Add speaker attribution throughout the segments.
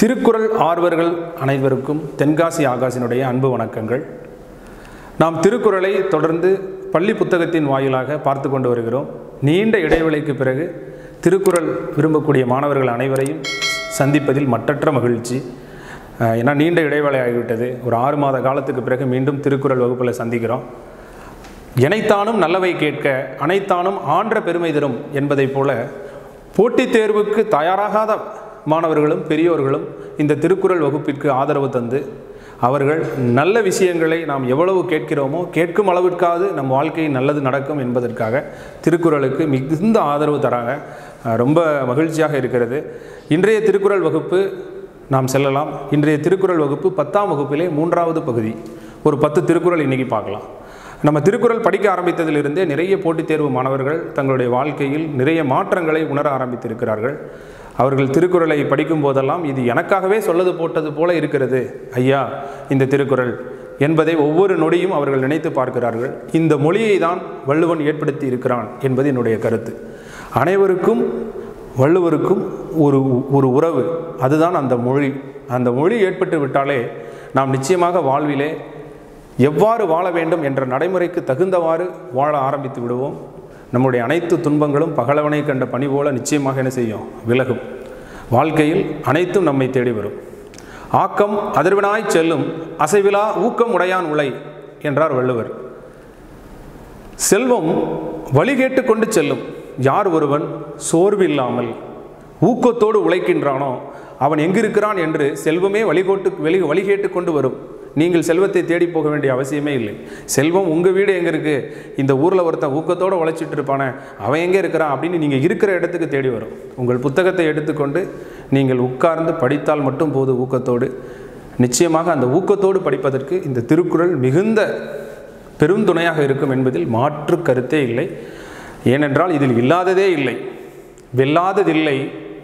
Speaker 1: திருக்குறள் ஆர்வர்கள் அனைவருக்கும் தென்காசி ஆகாசினுடைய அன்பு வணக்கங்கள் நாம் திருக்குறளை தொடர்ந்து பள்ளி புத்தகத்தின் வாயிலாக பார்த்து கொண்டு வருகிறோம் நீண்ட இடைவெளிக்கு பிறகு திருக்குறள் விரும்பக்கூடிய மாணவர்கள் அனைவரையும் சந்திப்பதில் மற்றற்ற மகிழ்ச்சி அஹ், ஏன்னா நீண்ட இடைவேளை ஆகிவிட்டது ஒரு ஆறு மாத காலத்துக்கு பிறகு மீண்டும் திருக்குறள் வகுப்பில் சந்திக்கிறோம் எனைத்தானும் நல்லவை கேட்க அனைத்தானும் ஆன்ற பெருமை தரும் என்பதைப் போல போட்டித் தேர்வுக்கு தயாராகாத மாணவர்களும் பெரியோர்களும் இந்த திருக்குறள் வகுப்பிற்கு ஆதரவு தந்து அவர்கள் நல்ல விஷயங்களை நாம் எவ்வளவு கேட்கிறோமோ கேட்கும் அளவிற்காவது நம் வாழ்க்கையில் நல்லது நடக்கும் என்பதற்காக திருக்குறளுக்கு மிகுந்த ஆதரவு தராங்க அஹ் ரொம்ப மகிழ்ச்சியாக இருக்கிறது இன்றைய திருக்குறள் வகுப்பு நாம் செல்லலாம் இன்றைய திருக்குறள் வகுப்பு பத்தாம் வகுப்பிலே மூன்றாவது பகுதி ஒரு பத்து திருக்குறள் இன்னைக்கு பார்க்கலாம் நம்ம திருக்குறள் படிக்க ஆரம்பித்ததிலிருந்தே நிறைய போட்டித் தேர்வு மாணவர்கள் தங்களுடைய வாழ்க்கையில் நிறைய மாற்றங்களை உணர ஆரம்பித்திருக்கிறார்கள் அவர்கள் திருக்குறளை படிக்கும் போதெல்லாம் இது எனக்காகவே சொல்லது போட்டது போல இருக்கிறது ஐயா இந்த திருக்குறள் என்பதை ஒவ்வொரு நொடியும் அவர்கள் நினைத்து பார்க்கிறார்கள் இந்த மொழியை தான் வள்ளுவன் ஏற்படுத்தி இருக்கிறான் என்பது என்னுடைய கருத்து அனைவருக்கும் வள்ளுவருக்கும் ஒரு ஒரு உறவு அதுதான் அந்த மொழி அந்த மொழி ஏற்பட்டு விட்டாலே நாம் நிச்சயமாக வாழ்விலே எவ்வாறு வாழ வேண்டும் என்ற நடைமுறைக்கு தகுந்தவாறு வாழ ஆரம்பித்து விடுவோம் நம்முடைய அனைத்து துன்பங்களும் பகலவனை கண்ட பணி போல நிச்சயமாக என்ன செய்யும் விலகும் வாழ்க்கையில் அனைத்தும் நம்மை தேடி வரும் ஆக்கம் அதிர்வனாய் செல்லும் அசைவிலா ஊக்கம் உடையான் உலை என்றார் வள்ளுவர் செல்வம் வழிகேட்டு கொண்டு செல்லும் யார் ஒருவன் சோர்வில்லாமல் ஊக்கத்தோடு உழைக்கின்றானோ அவன் எங்கிருக்கிறான் என்று செல்வமே வழிகோட்டு வெளி வழிகேட்டு கொண்டு வரும் நீங்கள் செல்வத்தை தேடி போக வேண்டிய அவசியமே இல்லை செல்வம் உங்கள் வீடு எங்கே இருக்குது இந்த ஊரில் ஒருத்தன் ஊக்கத்தோடு உழைச்சிட்டு இருப்பானே அவன் எங்கே இருக்கிறான் அப்படின்னு நீங்கள் இருக்கிற இடத்துக்கு தேடி வரும் உங்கள் புத்தகத்தை எடுத்துக்கொண்டு நீங்கள் உட்கார்ந்து படித்தால் மட்டும் போது ஊக்கத்தோடு நிச்சயமாக அந்த ஊக்கத்தோடு படிப்பதற்கு இந்த திருக்குறள் மிகுந்த பெரும் துணையாக இருக்கும் என்பதில் மாற்று கருத்தே இல்லை ஏனென்றால் இதில் இல்லாததே இல்லை வெல்லாததில்லை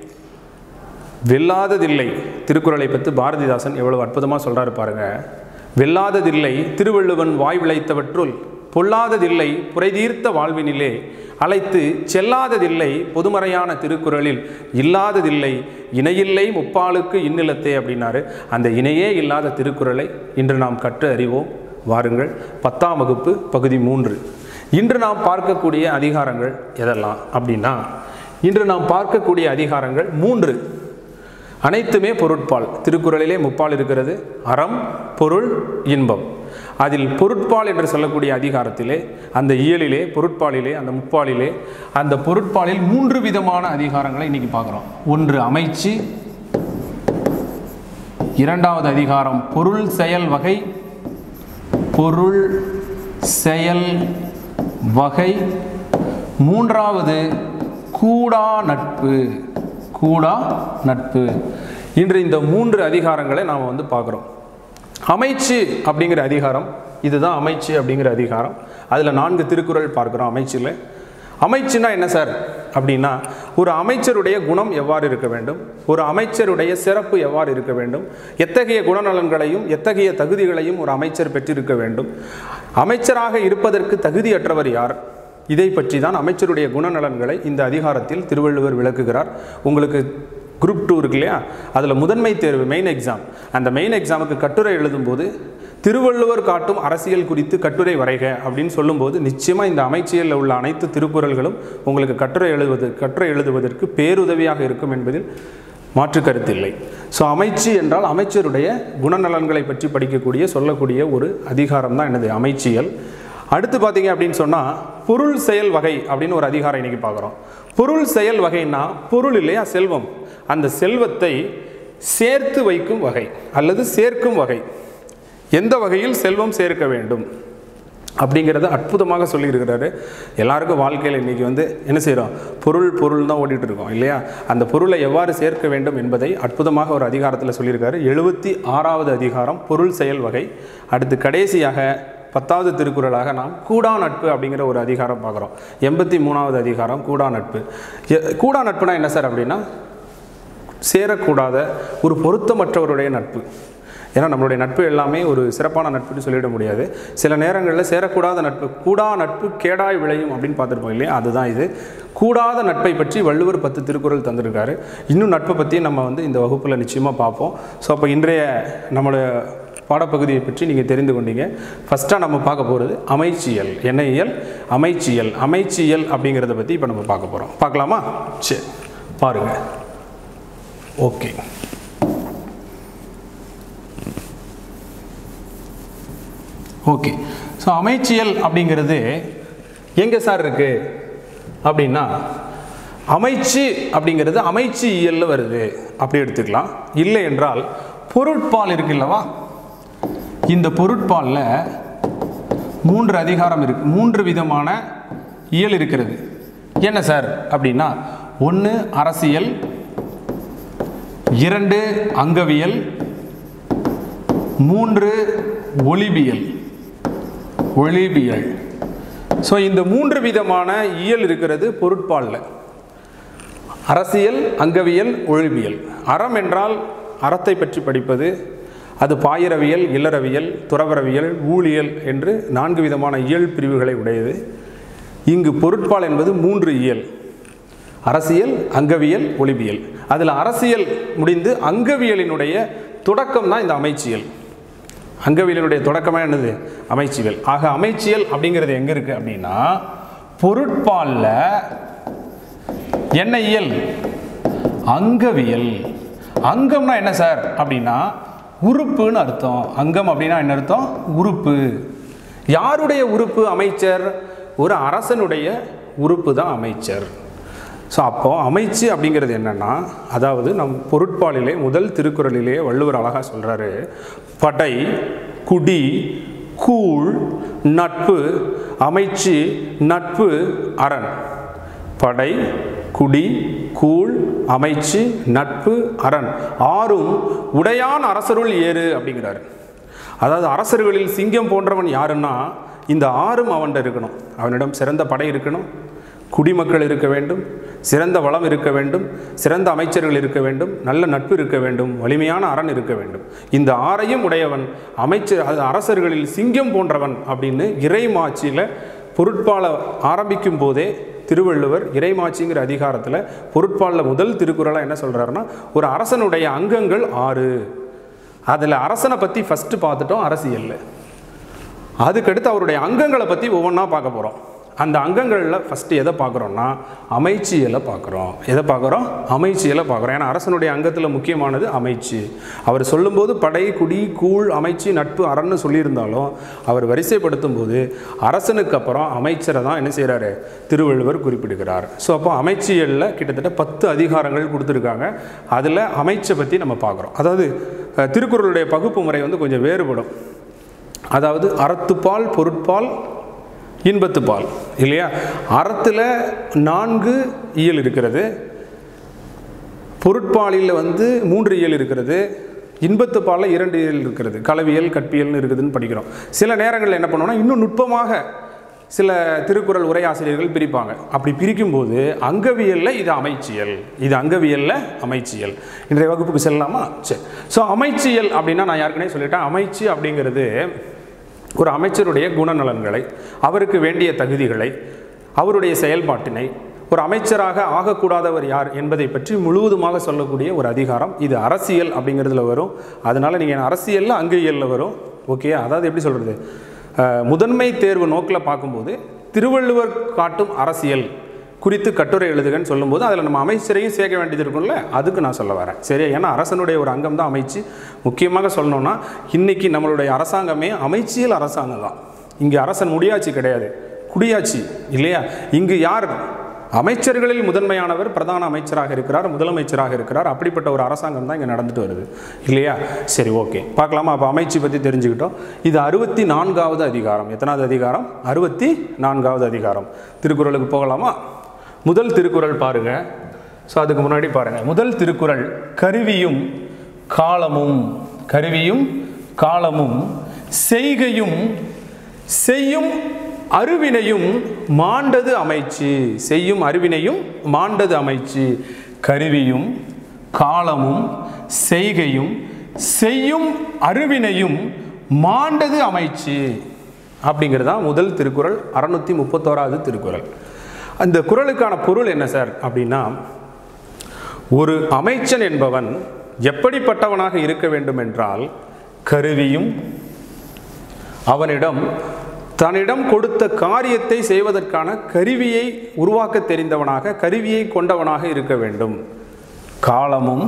Speaker 1: வெல்லாததில்லை திருக்குறளை பற்றி பாரதிதாசன் எவ்வளவு அற்புதமாக சொல்றாரு பாருங்க வெல்லாததில்லை திருவள்ளுவன் வாய் விளைத்தவற்றுள் பொல்லாததில்லை புரைதீர்த்த வாழ்வினிலே அழைத்து செல்லாததில்லை பொதுமறையான திருக்குறளில் இல்லாததில்லை இணையில்லை முப்பாலுக்கு இன்னிலத்தே அப்படின்னாரு அந்த இணையே இல்லாத திருக்குறளை இன்று நாம் கற்று அறிவோம் வாருங்கள் பத்தாம் வகுப்பு பகுதி மூன்று இன்று நாம் பார்க்கக்கூடிய அதிகாரங்கள் எதெல்லாம் அப்படின்னா இன்று நாம் பார்க்கக்கூடிய அதிகாரங்கள் மூன்று அனைத்துமே பொருட்பால் திருக்குறளிலே முப்பால் இருக்கிறது அறம் பொருள் இன்பம் அதில் பொருட்பால் என்று சொல்லக்கூடிய அதிகாரத்திலே அந்த இயலிலே பொருட்பாலிலே அந்த முப்பாலிலே அந்த பொருட்பாலில் மூன்று விதமான அதிகாரங்களை இன்னைக்கு பார்க்குறோம் ஒன்று அமைச்சு இரண்டாவது அதிகாரம் பொருள் செயல் வகை பொருள் செயல் வகை மூன்றாவது கூடா நட்பு கூடா நட்பு இன்று இந்த மூன்று அதிகாரங்களை நாம் வந்து பார்க்குறோம் அமைச்சு அப்படிங்கிற அதிகாரம் இதுதான் அமைச்சு அப்படிங்கிற அதிகாரம் அதில் நான்கு திருக்குறள் பார்க்குறோம் அமைச்சில் அமைச்சுனா என்ன சார் அப்படின்னா ஒரு அமைச்சருடைய குணம் எவ்வாறு இருக்க வேண்டும் ஒரு அமைச்சருடைய சிறப்பு எவ்வாறு இருக்க வேண்டும் எத்தகைய குணநலன்களையும் எத்தகைய தகுதிகளையும் ஒரு அமைச்சர் பெற்றிருக்க வேண்டும் அமைச்சராக இருப்பதற்கு தகுதியற்றவர் யார் இதை பற்றி தான் அமைச்சருடைய குணநலன்களை இந்த அதிகாரத்தில் திருவள்ளுவர் விளக்குகிறார் உங்களுக்கு குரூப் டூ இருக்கு இல்லையா அதில் முதன்மை தேர்வு மெயின் எக்ஸாம் அந்த மெயின் எக்ஸாமுக்கு கட்டுரை எழுதும்போது திருவள்ளுவர் காட்டும் அரசியல் குறித்து கட்டுரை வரைக அப்படின்னு சொல்லும்போது நிச்சயமாக இந்த அமைச்சியலில் உள்ள அனைத்து திருக்குறள்களும் உங்களுக்கு கட்டுரை எழுதுவது கட்டுரை எழுதுவதற்கு பேருதவியாக இருக்கும் என்பதில் மாற்று கருத்தில்லை ஸோ அமைச்சு என்றால் அமைச்சருடைய குணநலன்களை பற்றி படிக்கக்கூடிய சொல்லக்கூடிய ஒரு அதிகாரம் தான் எனது அமைச்சியல் அடுத்து பார்த்தீங்க அப்படின்னு சொன்னால் பொருள் செயல் வகை அப்படின்னு ஒரு அதிகாரம் இன்னைக்கு பார்க்குறோம் பொருள் செயல் வகைன்னா பொருள் இல்லையா செல்வம் அந்த செல்வத்தை சேர்த்து வைக்கும் வகை அல்லது சேர்க்கும் வகை எந்த வகையில் செல்வம் சேர்க்க வேண்டும் அப்படிங்கிறத அற்புதமாக சொல்லியிருக்கிறாரு எல்லாருக்கும் வாழ்க்கையில் இன்றைக்கி வந்து என்ன செய்கிறோம் பொருள் பொருள் தான் ஓடிட்டு இருக்கோம் இல்லையா அந்த பொருளை எவ்வாறு சேர்க்க வேண்டும் என்பதை அற்புதமாக ஒரு அதிகாரத்தில் சொல்லியிருக்காரு எழுபத்தி ஆறாவது அதிகாரம் பொருள் செயல் வகை அடுத்து கடைசியாக பத்தாவது திருக்குறளாக நாம் கூடா நட்பு அப்படிங்கிற ஒரு அதிகாரம் பார்க்குறோம் எண்பத்தி மூணாவது அதிகாரம் கூடா நட்பு எ- கூடா நட்புனா என்ன சார் அப்படின்னா சேரக்கூடாத ஒரு பொருத்தமற்றவருடைய நட்பு ஏன்னா நம்மளுடைய நட்பு எல்லாமே ஒரு சிறப்பான நட்புன்னு சொல்லிட முடியாது சில நேரங்களில் சேரக்கூடாத நட்பு கூடா நட்பு கேடாய் விளையும் அப்படின்னு பார்த்துருப்போம் இல்லையா அதுதான் இது கூடாத நட்பை பற்றி வள்ளுவர் பத்து திருக்குறள் தந்திருக்காரு இன்னும் நட்பை பற்றி நம்ம வந்து இந்த வகுப்பில் நிச்சயமாக பார்ப்போம் ஸோ அப்போ இன்றைய நம்மளுடைய பாடப்பகுதியை பற்றி நீங்கள் தெரிந்து கொண்டீங்க ஃபஸ்ட்டாக நம்ம பார்க்க போகிறது அமைச்சியல் என்ன இயல் அமைச்சியல் அமைச்சியல் அப்படிங்கிறத பற்றி இப்போ நம்ம பார்க்க போகிறோம் பார்க்கலாமா சரி பாருங்கள் ஓகே ஓகே ஸோ அமைச்சியல் அப்படிங்கிறது எங்கே சார் இருக்குது அப்படின்னா அமைச்சு அப்படிங்கிறது அமைச்சு இயல்ல வருது அப்படி எடுத்துக்கலாம் இல்லை என்றால் பொருட்பால் இருக்குல்லவா இந்த பொருட்பாலில் மூன்று அதிகாரம் இருக்கு மூன்று விதமான இயல் இருக்கிறது என்ன சார் அப்படின்னா ஒன்று அரசியல் இரண்டு அங்கவியல் மூன்று ஒளிபியல் ஒளிபியல் ஸோ இந்த மூன்று விதமான இயல் இருக்கிறது பொருட்பாலில் அரசியல் அங்கவியல் ஒழிபியல் அறம் என்றால் அறத்தை பற்றி படிப்பது அது பாயிரவியல் இல்லறவியல் துறவரவியல் ஊழியல் என்று நான்கு விதமான இயல் பிரிவுகளை உடையது இங்கு பொருட்பால் என்பது மூன்று இயல் அரசியல் அங்கவியல் ஒளிபியல் அதில் அரசியல் முடிந்து அங்கவியலினுடைய தொடக்கம் தான் இந்த அமைச்சியல் அங்கவியலினுடைய தொடக்கமாக என்னது அமைச்சியல் ஆக அமைச்சியல் அப்படிங்கிறது எங்கே இருக்குது அப்படின்னா பொருட்பாலில் என்ன இயல் அங்கவியல் அங்கம்னா என்ன சார் அப்படின்னா உறுப்புன்னு அர்த்தம் அங்கம் அப்படின்னா என்ன அர்த்தம் உறுப்பு யாருடைய உறுப்பு அமைச்சர் ஒரு அரசனுடைய உறுப்பு தான் அமைச்சர் ஸோ அப்போ அமைச்சு அப்படிங்கிறது என்னன்னா அதாவது நம் பொருட்பாலிலே முதல் திருக்குறளிலே வள்ளுவர் அழகாக சொல்கிறாரு படை குடி கூழ் நட்பு அமைச்சு நட்பு அரண் படை குடி கூழ் அமைச்சு நட்பு அரண் ஆறும் உடையான் அரசருள் ஏறு அப்படிங்கிறாரு அதாவது அரசர்களில் சிங்கம் போன்றவன் யாருன்னா இந்த ஆறும் அவன்கிட்ட இருக்கணும் அவனிடம் சிறந்த படை இருக்கணும் குடிமக்கள் இருக்க வேண்டும் சிறந்த வளம் இருக்க வேண்டும் சிறந்த அமைச்சர்கள் இருக்க வேண்டும் நல்ல நட்பு இருக்க வேண்டும் வலிமையான அரண் இருக்க வேண்டும் இந்த ஆறையும் உடையவன் அமைச்சர் அது அரசர்களில் சிங்கம் போன்றவன் அப்படின்னு இறைமாட்சியில் பொருட்பால ஆரம்பிக்கும் போதே திருவள்ளுவர் இறைமாட்சிங்கிற அதிகாரத்தில் பொருட்பாலில் முதல் திருக்குறளாக என்ன சொல்கிறாருன்னா ஒரு அரசனுடைய அங்கங்கள் ஆறு அதில் அரசனை பற்றி ஃபஸ்ட்டு பார்த்துட்டோம் அரசியலில் அதுக்கடுத்து அவருடைய அங்கங்களை பற்றி ஒவ்வொன்றா பார்க்க போகிறோம் அந்த அங்கங்களில் ஃபஸ்ட்டு எதை பார்க்குறோன்னா அமைச்சியலை பார்க்குறோம் எதை பார்க்குறோம் அமைச்சியலை பார்க்குறோம் ஏன்னா அரசனுடைய அங்கத்தில் முக்கியமானது அமைச்சு அவர் சொல்லும்போது படை குடி கூழ் அமைச்சு நட்பு அறன்னு சொல்லியிருந்தாலும் அவர் வரிசைப்படுத்தும் போது அரசனுக்கு அப்புறம் அமைச்சரை தான் என்ன செய்கிறாரு திருவள்ளுவர் குறிப்பிடுகிறார் ஸோ அப்போ அமைச்சியலில் கிட்டத்தட்ட பத்து அதிகாரங்கள் கொடுத்துருக்காங்க அதில் அமைச்சை பற்றி நம்ம பார்க்குறோம் அதாவது அஹ், திருக்குறளுடைய பகுப்பு முறை வந்து கொஞ்சம் வேறுபடும் அதாவது அறத்துப்பால் பொருட்பால் இன்பத்துப்பால் இல்லையா அறத்தில் நான்கு இயல் இருக்கிறது பொருட்பாலில் வந்து மூன்று இயல் இருக்கிறது இன்பத்து பாலில் இரண்டு இயல் இருக்கிறது கலவியல் கற்பியல்னு இருக்குதுன்னு படிக்கிறோம் சில நேரங்களில் என்ன பண்ணுவோம்னா இன்னும் நுட்பமாக சில திருக்குறள் உரையாசிரியர்கள் பிரிப்பாங்க அப்படி பிரிக்கும்போது அங்கவியலில் இது அமைச்சியல் இது அங்கவியலில் அமைச்சியல் இன்றைய வகுப்புக்கு செல்லலாமா சரி ஸோ அமைச்சியல் அப்படின்னா நான் யாருக்குனே சொல்லிட்டேன் அமைச்சு அப்படிங்கிறது ஒரு அமைச்சருடைய குணநலன்களை அவருக்கு வேண்டிய தகுதிகளை அவருடைய செயல்பாட்டினை ஒரு அமைச்சராக ஆகக்கூடாதவர் யார் என்பதை பற்றி முழுவதுமாக சொல்லக்கூடிய ஒரு அதிகாரம் இது அரசியல் அப்படிங்கிறதுல வரும் அதனால் நீங்கள் அரசியலில் அங்கியலில் வரும் ஓகே அதாவது எப்படி சொல்கிறது முதன்மை தேர்வு நோக்கில் பார்க்கும்போது திருவள்ளுவர் காட்டும் அரசியல் குறித்து கட்டுரை எழுதுகன்னு சொல்லும்போது அதில் நம்ம அமைச்சரையும் சேர்க்க வேண்டியது இருக்கும்ல அதுக்கு நான் சொல்ல வரேன் சரி ஏன்னா அரசனுடைய ஒரு அங்கம் தான் அமைச்சு முக்கியமாக சொல்லணும்னா இன்னைக்கு நம்மளுடைய அரசாங்கமே அமைச்சியல் அரசாங்கம் தான் இங்கே அரசன் முடியாட்சி கிடையாது குடியாட்சி இல்லையா இங்கு யார் அமைச்சர்களில் முதன்மையானவர் பிரதான அமைச்சராக இருக்கிறார் முதலமைச்சராக இருக்கிறார் அப்படிப்பட்ட ஒரு அரசாங்கம் தான் இங்கே நடந்துட்டு வருது இல்லையா சரி ஓகே பார்க்கலாமா அப்போ அமைச்சு பற்றி தெரிஞ்சுக்கிட்டோம் இது அறுபத்தி நான்காவது அதிகாரம் எத்தனாவது அதிகாரம் அறுபத்தி நான்காவது அதிகாரம் திருக்குறளுக்கு போகலாமா முதல் திருக்குறள் பாருங்க ஸோ அதுக்கு முன்னாடி பாருங்க முதல் திருக்குறள் கருவியும் காலமும் கருவியும் காலமும் செய்கையும் செய்யும் அருவினையும் மாண்டது அமைச்சு செய்யும் அருவினையும் மாண்டது அமைச்சு கருவியும் காலமும் செய்கையும் செய்யும் அருவினையும் மாண்டது அமைச்சு அப்படிங்கிறது தான் முதல் திருக்குறள் அறுநூத்தி முப்பத்தோராவது திருக்குறள் அந்த குறளுக்கான பொருள் என்ன சார் அப்படின்னா ஒரு அமைச்சன் என்பவன் எப்படிப்பட்டவனாக இருக்க வேண்டும் என்றால் கருவியும் அவனிடம் தன்னிடம் கொடுத்த காரியத்தை செய்வதற்கான கருவியை உருவாக்க தெரிந்தவனாக கருவியை கொண்டவனாக இருக்க வேண்டும் காலமும்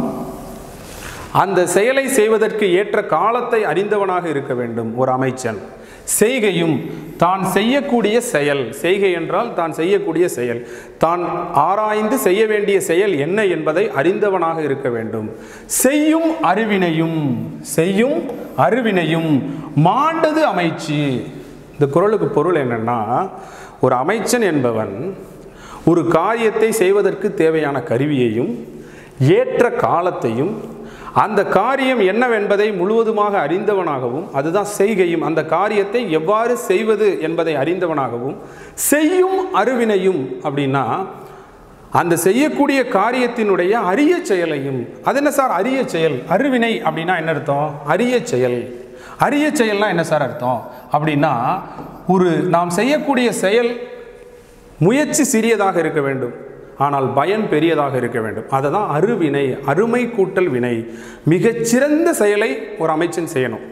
Speaker 1: அந்த செயலை செய்வதற்கு ஏற்ற காலத்தை அறிந்தவனாக இருக்க வேண்டும் ஒரு அமைச்சன் செய்கையும் தான் செய்யக்கூடிய செயல் செய்கை என்றால் தான் செய்யக்கூடிய செயல் தான் ஆராய்ந்து செய்ய வேண்டிய செயல் என்ன என்பதை அறிந்தவனாக இருக்க வேண்டும் செய்யும் அறிவினையும் செய்யும் அறிவினையும் மாண்டது அமைச்சு இந்த குறளுக்கு பொருள் என்னன்னா ஒரு அமைச்சன் என்பவன் ஒரு காரியத்தை செய்வதற்கு தேவையான கருவியையும் ஏற்ற காலத்தையும் அந்த காரியம் என்னவென்பதை முழுவதுமாக அறிந்தவனாகவும் அதுதான் செய்கையும் அந்த காரியத்தை எவ்வாறு செய்வது என்பதை அறிந்தவனாகவும் செய்யும் அருவினையும் அப்படின்னா அந்த செய்யக்கூடிய காரியத்தினுடைய அரிய செயலையும் அது என்ன சார் அரிய செயல் அருவினை அப்படின்னா என்ன அர்த்தம் அரிய செயல் அரிய செயல்னா என்ன சார் அர்த்தம் அப்படின்னா ஒரு நாம் செய்யக்கூடிய செயல் முயற்சி சிறியதாக இருக்க வேண்டும் ஆனால் பயன் பெரியதாக இருக்க வேண்டும் அதை தான் அருவினை அருமை கூட்டல் வினை மிகச்சிறந்த செயலை ஒரு அமைச்சன் செய்யணும்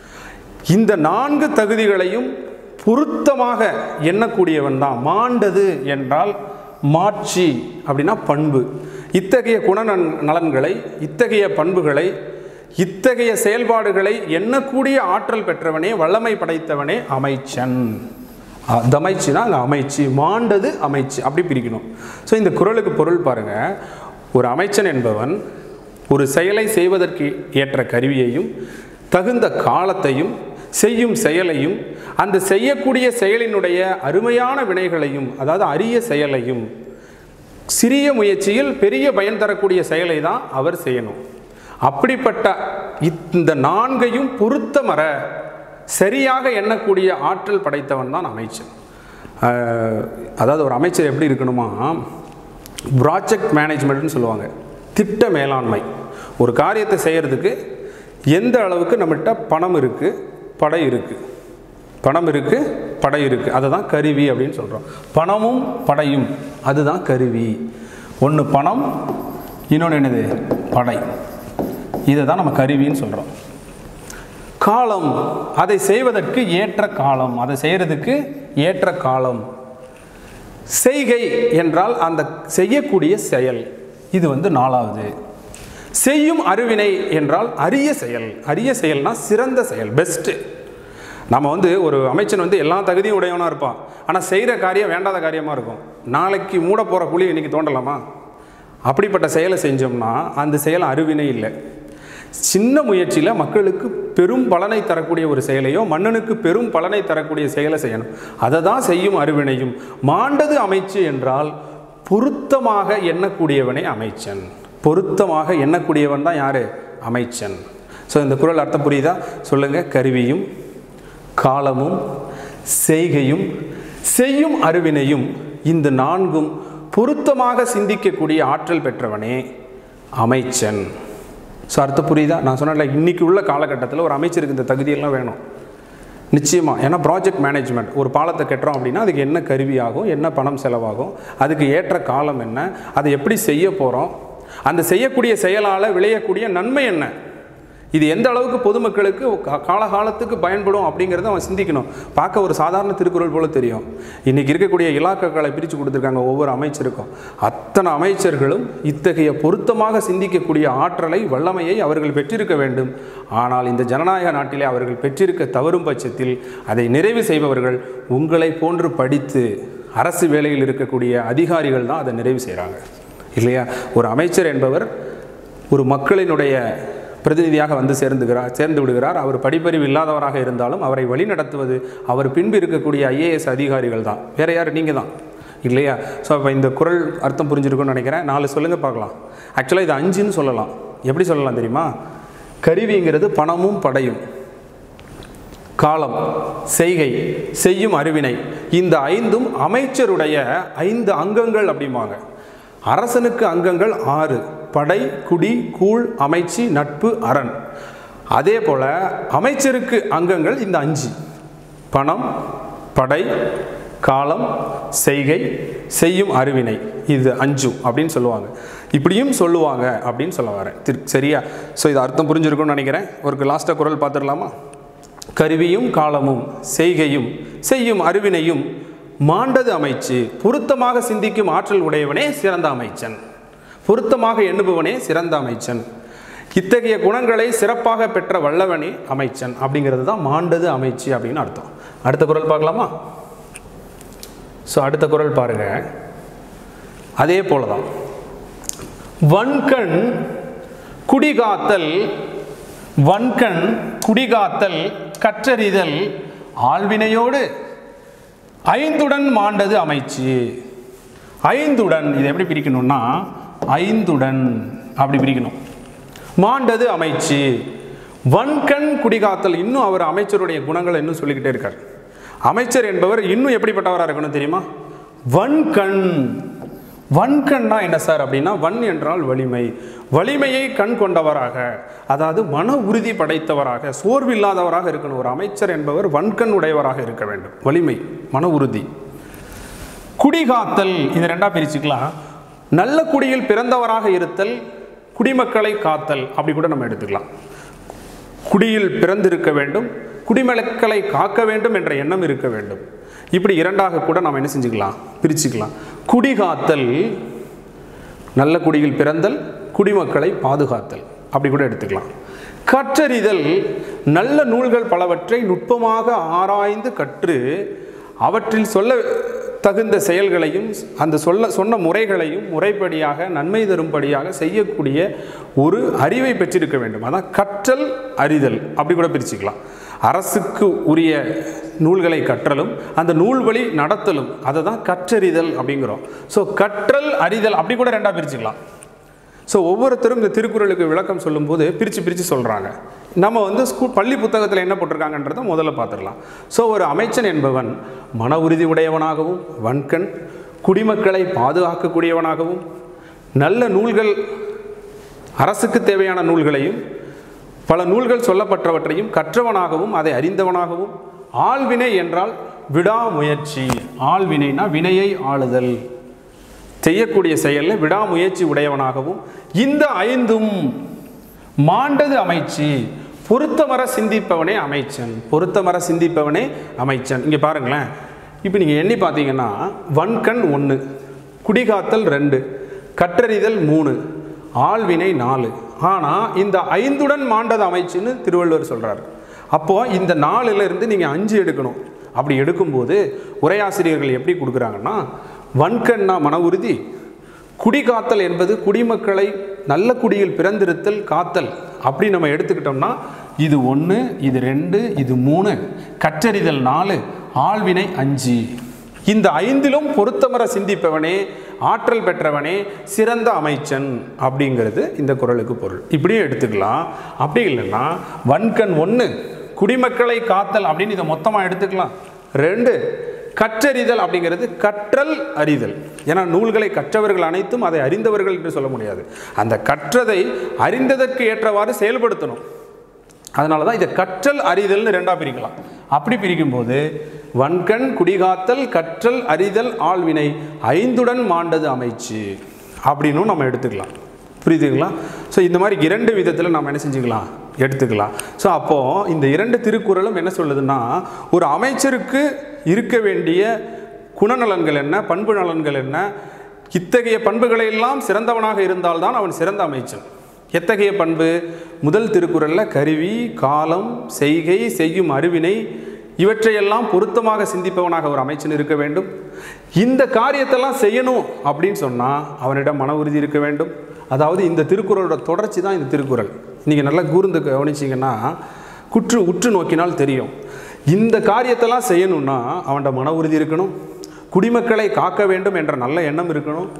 Speaker 1: இந்த நான்கு தகுதிகளையும் பொருத்தமாக எண்ணக்கூடியவன் தான் மாண்டது என்றால் மாட்சி அப்படின்னா பண்பு இத்தகைய குண நலன்களை இத்தகைய பண்புகளை இத்தகைய செயல்பாடுகளை எண்ணக்கூடிய ஆற்றல் பெற்றவனே வல்லமை படைத்தவனே அமைச்சன் தமைச்சுனா அங்கே அமைச்சு மாண்டது அமைச்சு அப்படி பிரிக்கணும் ஸோ இந்த குறளுக்கு பொருள் பாருங்க ஒரு அமைச்சன் என்பவன் ஒரு செயலை செய்வதற்கு ஏற்ற கருவியையும் தகுந்த காலத்தையும் செய்யும் செயலையும் அந்த செய்யக்கூடிய செயலினுடைய அருமையான வினைகளையும் அதாவது அரிய செயலையும் சிறிய முயற்சியில் பெரிய பயன் தரக்கூடிய செயலை தான் அவர் செய்யணும் அப்படிப்பட்ட இந்த நான்கையும் பொருத்தமர சரியாக எண்ணக்கூடிய ஆற்றல் படைத்தவன் தான் அமைச்சர் அஹ், அதாவது ஒரு அமைச்சர் எப்படி இருக்கணுமா ப்ராஜெக்ட் மேனேஜ்மெண்ட்னு சொல்லுவாங்க திட்ட மேலாண்மை ஒரு காரியத்தை செய்கிறதுக்கு எந்த அளவுக்கு நம்மகிட்ட பணம் இருக்குது படை இருக்குது பணம் இருக்குது படை இருக்குது அதை தான் கருவி அப்படின்னு சொல்கிறோம் பணமும் படையும் அதுதான் கருவி ஒன்று பணம் இன்னொன்று என்னது படை இதை தான் நம்ம கருவின்னு சொல்கிறோம் காலம் அதை செய்வதற்கு ஏற்ற காலம் அதை செய்யறதுக்கு ஏற்ற காலம் செய்கை என்றால் அந்த செய்யக்கூடிய செயல் இது வந்து நாலாவது செய்யும் அருவினை என்றால் அரிய செயல் அரிய செயல்னா சிறந்த செயல் பெஸ்ட்டு நம்ம வந்து ஒரு அமைச்சன் வந்து எல்லா தகுதியும் உடையவனாக இருப்பான் ஆனால் செய்கிற காரியம் வேண்டாத காரியமாக இருக்கும் நாளைக்கு மூட போகிற குழி இன்னைக்கு தோண்டலாமா அப்படிப்பட்ட செயலை செஞ்சோம்னா அந்த செயல் அருவினை இல்லை சின்ன முயற்சியில் மக்களுக்கு பெரும் பலனை தரக்கூடிய ஒரு செயலையோ மன்னனுக்கு பெரும் பலனை தரக்கூடிய செயலை செய்யணும் அதை தான் செய்யும் அருவினையும் மாண்டது அமைச்சு என்றால் பொருத்தமாக எண்ணக்கூடியவனே அமைச்சன் பொருத்தமாக எண்ணக்கூடியவன் தான் யாரு அமைச்சன் ஸோ இந்த குறள் அர்த்தம் புரியுதா சொல்லுங்க கருவியும் காலமும் செய்கையும் செய்யும் அருவினையும் இந்த நான்கும் பொருத்தமாக சிந்திக்கக்கூடிய ஆற்றல் பெற்றவனே அமைச்சன் ஸோ அர்த்தம் புரியுதா நான் சொன்னேன்ல இன்னைக்கு உள்ள காலகட்டத்தில் ஒரு அமைச்சருக்கு இந்த தகுதியெல்லாம் வேணும் நிச்சயமாக ஏன்னா ப்ராஜெக்ட் மேனேஜ்மெண்ட் ஒரு பாலத்தை கட்டுறோம் அப்படின்னா அதுக்கு என்ன கருவி ஆகும் என்ன பணம் செலவாகும் அதுக்கு ஏற்ற காலம் என்ன அதை எப்படி செய்ய போகிறோம் அந்த செய்யக்கூடிய செயலால் விளையக்கூடிய நன்மை என்ன இது எந்த அளவுக்கு பொதுமக்களுக்கு கா- காலகாலத்துக்கு பயன்படும் அப்படிங்கிறத அவன் சிந்திக்கணும் பார்க்க ஒரு சாதாரண திருக்குறள் போல தெரியும் இன்னைக்கு இருக்கக்கூடிய இலாக்காக்களை பிரித்து கொடுத்துருக்காங்க ஒவ்வொரு அமைச்சருக்கும் அத்தனை அமைச்சர்களும் இத்தகைய பொருத்தமாக சிந்திக்கக்கூடிய ஆற்றலை வல்லமையை அவர்கள் பெற்றிருக்க வேண்டும் ஆனால் இந்த ஜனநாயக நாட்டிலே அவர்கள் பெற்றிருக்க தவறும் பட்சத்தில் அதை நிறைவு செய்பவர்கள் உங்களை போன்று படித்து அரசு வேலையில் இருக்கக்கூடிய அதிகாரிகள் தான் அதை நிறைவு செய்கிறாங்க இல்லையா ஒரு அமைச்சர் என்பவர் ஒரு மக்களினுடைய பிரதிநிதியாக வந்து சேர்ந்துகிறார் சேர்ந்து விடுகிறார் அவர் படிப்பறிவு இல்லாதவராக இருந்தாலும் அவரை வழிநடத்துவது அவர் பின்பு இருக்கக்கூடிய ஐஏஎஸ் அதிகாரிகள் தான் வேற யார் நீங்கள் தான் இல்லையா ஸோ அப்போ இந்த குறள் அர்த்தம் புரிஞ்சிருக்கும்னு நினைக்கிறேன் நாலு சொல்லுங்க பார்க்கலாம் ஆக்சுவலாக இது அஞ்சுன்னு சொல்லலாம் எப்படி சொல்லலாம் தெரியுமா கருவிங்கிறது பணமும் படையும் காலம் செய்கை செய்யும் அறிவினை இந்த ஐந்தும் அமைச்சருடைய ஐந்து அங்கங்கள் அப்படிம்பாங்க அரசனுக்கு அங்கங்கள் ஆறு படை குடி கூழ் அமைச்சு நட்பு அரண் அதே போல் அமைச்சருக்கு அங்கங்கள் இந்த அஞ்சு பணம் படை காலம் செய்கை செய்யும் அருவினை இது அஞ்சும் அப்படின்னு சொல்லுவாங்க இப்படியும் சொல்லுவாங்க அப்படின்னு சொல்ல வரேன் திரு சரியா ஸோ இது அர்த்தம் புரிஞ்சிருக்கும்னு நினைக்கிறேன் ஒரு லாஸ்ட்டாக குரல் பார்த்துடலாமா கருவியும் காலமும் செய்கையும் செய்யும் அருவினையும் மாண்டது அமைச்சு பொருத்தமாக சிந்திக்கும் ஆற்றல் உடையவனே சிறந்த அமைச்சன் பொருத்தமாக எண்ணுபவனே சிறந்த அமைச்சன் இத்தகைய குணங்களை சிறப்பாக பெற்ற வல்லவனே அமைச்சன் அப்படிங்கிறது தான் மாண்டது அமைச்சு அப்படின்னு அர்த்தம் அடுத்த குரல் பார்க்கலாமா ஸோ அடுத்த குரல் பாருங்க அதே போல தான் வன்கண் குடிகாத்தல் வன்கண் குடிகாத்தல் கற்றறிதல் ஆழ்வினையோடு ஐந்துடன் மாண்டது அமைச்சு ஐந்துடன் இதை எப்படி பிரிக்கணும்னா ஐந்துடன் அப்படி பிரிக்கணும் மாண்டது அமைச்சு வன்கண் குடிகாத்தல் இன்னும் அவர் அமைச்சருடைய குணங்களை இன்னும் சொல்லிக்கிட்டே இருக்கார் அமைச்சர் என்பவர் இன்னும் எப்படிப்பட்டவராக இருக்கணும் தெரியுமா வன்கண் வன்கண்ணா என்ன சார் அப்படின்னா வன் என்றால் வலிமை வலிமையை கண் கொண்டவராக அதாவது மன உறுதி படைத்தவராக சோர்வில்லாதவராக இருக்கணும் ஒரு அமைச்சர் என்பவர் வன்கண் உடையவராக இருக்க வேண்டும் வலிமை மன உறுதி குடிகாத்தல் இது ரெண்டா பிரிச்சுக்கலாம் நல்ல குடியில் பிறந்தவராக இருத்தல் குடிமக்களை காத்தல் அப்படி கூட நம்ம எடுத்துக்கலாம் குடியில் பிறந்திருக்க வேண்டும் குடிமக்களை காக்க வேண்டும் என்ற எண்ணம் இருக்க வேண்டும் இப்படி இரண்டாக கூட நாம் என்ன செஞ்சுக்கலாம் பிரிச்சுக்கலாம் குடிகாத்தல் நல்ல குடியில் பிறந்தல் குடிமக்களை பாதுகாத்தல் அப்படி கூட எடுத்துக்கலாம் கற்றறிதல் நல்ல நூல்கள் பலவற்றை நுட்பமாக ஆராய்ந்து கற்று அவற்றில் சொல்ல தகுந்த செயல்களையும் அந்த சொல்ல சொன்ன முறைகளையும் முறைப்படியாக நன்மை தரும்படியாக செய்யக்கூடிய ஒரு அறிவை பெற்றிருக்க வேண்டும் அதான் கற்றல் அறிதல் அப்படி கூட பிரிச்சுக்கலாம் அரசுக்கு உரிய நூல்களை கற்றலும் அந்த நூல் வழி நடத்தலும் அதை தான் கற்றறிதல் அப்படிங்கிறோம் ஸோ கற்றல் அறிதல் அப்படி கூட ரெண்டாக பிரிச்சுக்கலாம் ஸோ ஒவ்வொருத்தரும் இந்த திருக்குறளுக்கு விளக்கம் சொல்லும்போது பிரித்து பிரித்து சொல்கிறாங்க நம்ம வந்து ஸ்கூல் பள்ளி புத்தகத்தில் என்ன போட்டிருக்காங்கன்றதை முதல்ல பார்த்துடலாம் ஸோ ஒரு அமைச்சன் என்பவன் மன உறுதி உடையவனாகவும் வன்கண் குடிமக்களை பாதுகாக்கக்கூடியவனாகவும் நல்ல நூல்கள் அரசுக்கு தேவையான நூல்களையும் பல நூல்கள் சொல்லப்பட்டவற்றையும் கற்றவனாகவும் அதை அறிந்தவனாகவும் ஆள்வினை என்றால் விடாமுயற்சி ஆள்வினைனா வினையை ஆளுதல் செய்யக்கூடிய செயலில் விடாமுயற்சி உடையவனாகவும் இந்த ஐந்தும் மாண்டது அமைச்சு பொருத்தமர சிந்திப்பவனே அமைச்சன் பொருத்தமர சிந்திப்பவனே அமைச்சன் இங்கே பாருங்களேன் இப்போ நீங்கள் எண்ணி பார்த்தீங்கன்னா வன்கண் ஒன்று குடிகாத்தல் ரெண்டு கற்றறிதல் மூணு ஆள்வினை நாலு ஆனால் இந்த ஐந்துடன் மாண்டது அமைச்சுன்னு திருவள்ளுவர் சொல்கிறார் அப்போது இந்த நாலுல இருந்து நீங்கள் அஞ்சு எடுக்கணும் அப்படி எடுக்கும்போது உரையாசிரியர்கள் எப்படி கொடுக்குறாங்கன்னா வன்கண்ணா மன உறுதி குடிகாத்தல் என்பது குடிமக்களை நல்ல குடியில் பிறந்திருத்தல் காத்தல் அப்படி நம்ம எடுத்துக்கிட்டோம்னா இது ஒன்று இது ரெண்டு இது மூணு கற்றறிதல் நாலு ஆள்வினை அஞ்சு இந்த ஐந்திலும் பொருத்தமர சிந்திப்பவனே ஆற்றல் பெற்றவனே சிறந்த அமைச்சன் அப்படிங்கிறது இந்த குறளுக்கு பொருள் இப்படியும் எடுத்துக்கலாம் அப்படி இல்லைன்னா வன்கண் ஒன்று குடிமக்களை காத்தல் அப்படின்னு இதை மொத்தமாக எடுத்துக்கலாம் ரெண்டு கற்றறிதல் அப்படிங்கிறது கற்றல் அறிதல் ஏன்னா நூல்களை கற்றவர்கள் அனைத்தும் அதை அறிந்தவர்கள் என்று சொல்ல முடியாது அந்த கற்றதை அறிந்ததற்கு ஏற்றவாறு செயல்படுத்தணும் அதனால தான் இதை கற்றல் அறிதல்னு ரெண்டா பிரிக்கலாம் அப்படி பிரிக்கும்போது வன்கண் குடிகாத்தல் கற்றல் அறிதல் ஆழ்வினை ஐந்துடன் மாண்டது அமைச்சு அப்படின்னும் நம்ம எடுத்துக்கலாம் புரியுதுங்களா ஸோ இந்த மாதிரி இரண்டு விதத்தில் நம்ம என்ன செஞ்சுக்கலாம் எடுத்துக்கலாம் ஸோ அப்போது இந்த இரண்டு திருக்குறளும் என்ன சொல்லுதுன்னா ஒரு அமைச்சருக்கு இருக்க வேண்டிய குணநலன்கள் என்ன பண்பு நலன்கள் என்ன இத்தகைய பண்புகளை எல்லாம் சிறந்தவனாக இருந்தால்தான் அவன் சிறந்த அமைச்சன் எத்தகைய பண்பு முதல் திருக்குறளில் கருவி காலம் செய்கை செய்யும் அறிவினை இவற்றையெல்லாம் பொருத்தமாக சிந்திப்பவனாக ஒரு அமைச்சன் இருக்க வேண்டும் இந்த காரியத்தெல்லாம் செய்யணும் அப்படின்னு சொன்னால் அவனிடம் மன உறுதி இருக்க வேண்டும் அதாவது இந்த திருக்குறளோட தொடர்ச்சி தான் இந்த திருக்குறள் நீங்கள் நல்லா கூர்ந்து கவனிச்சிங்கன்னா குற்று உற்று நோக்கினால் தெரியும் இந்த காரியத்தெல்லாம் செய்யணும்னா அவன்கிட்ட மன உறுதி இருக்கணும் குடிமக்களை காக்க வேண்டும் என்ற நல்ல எண்ணம் இருக்கணும்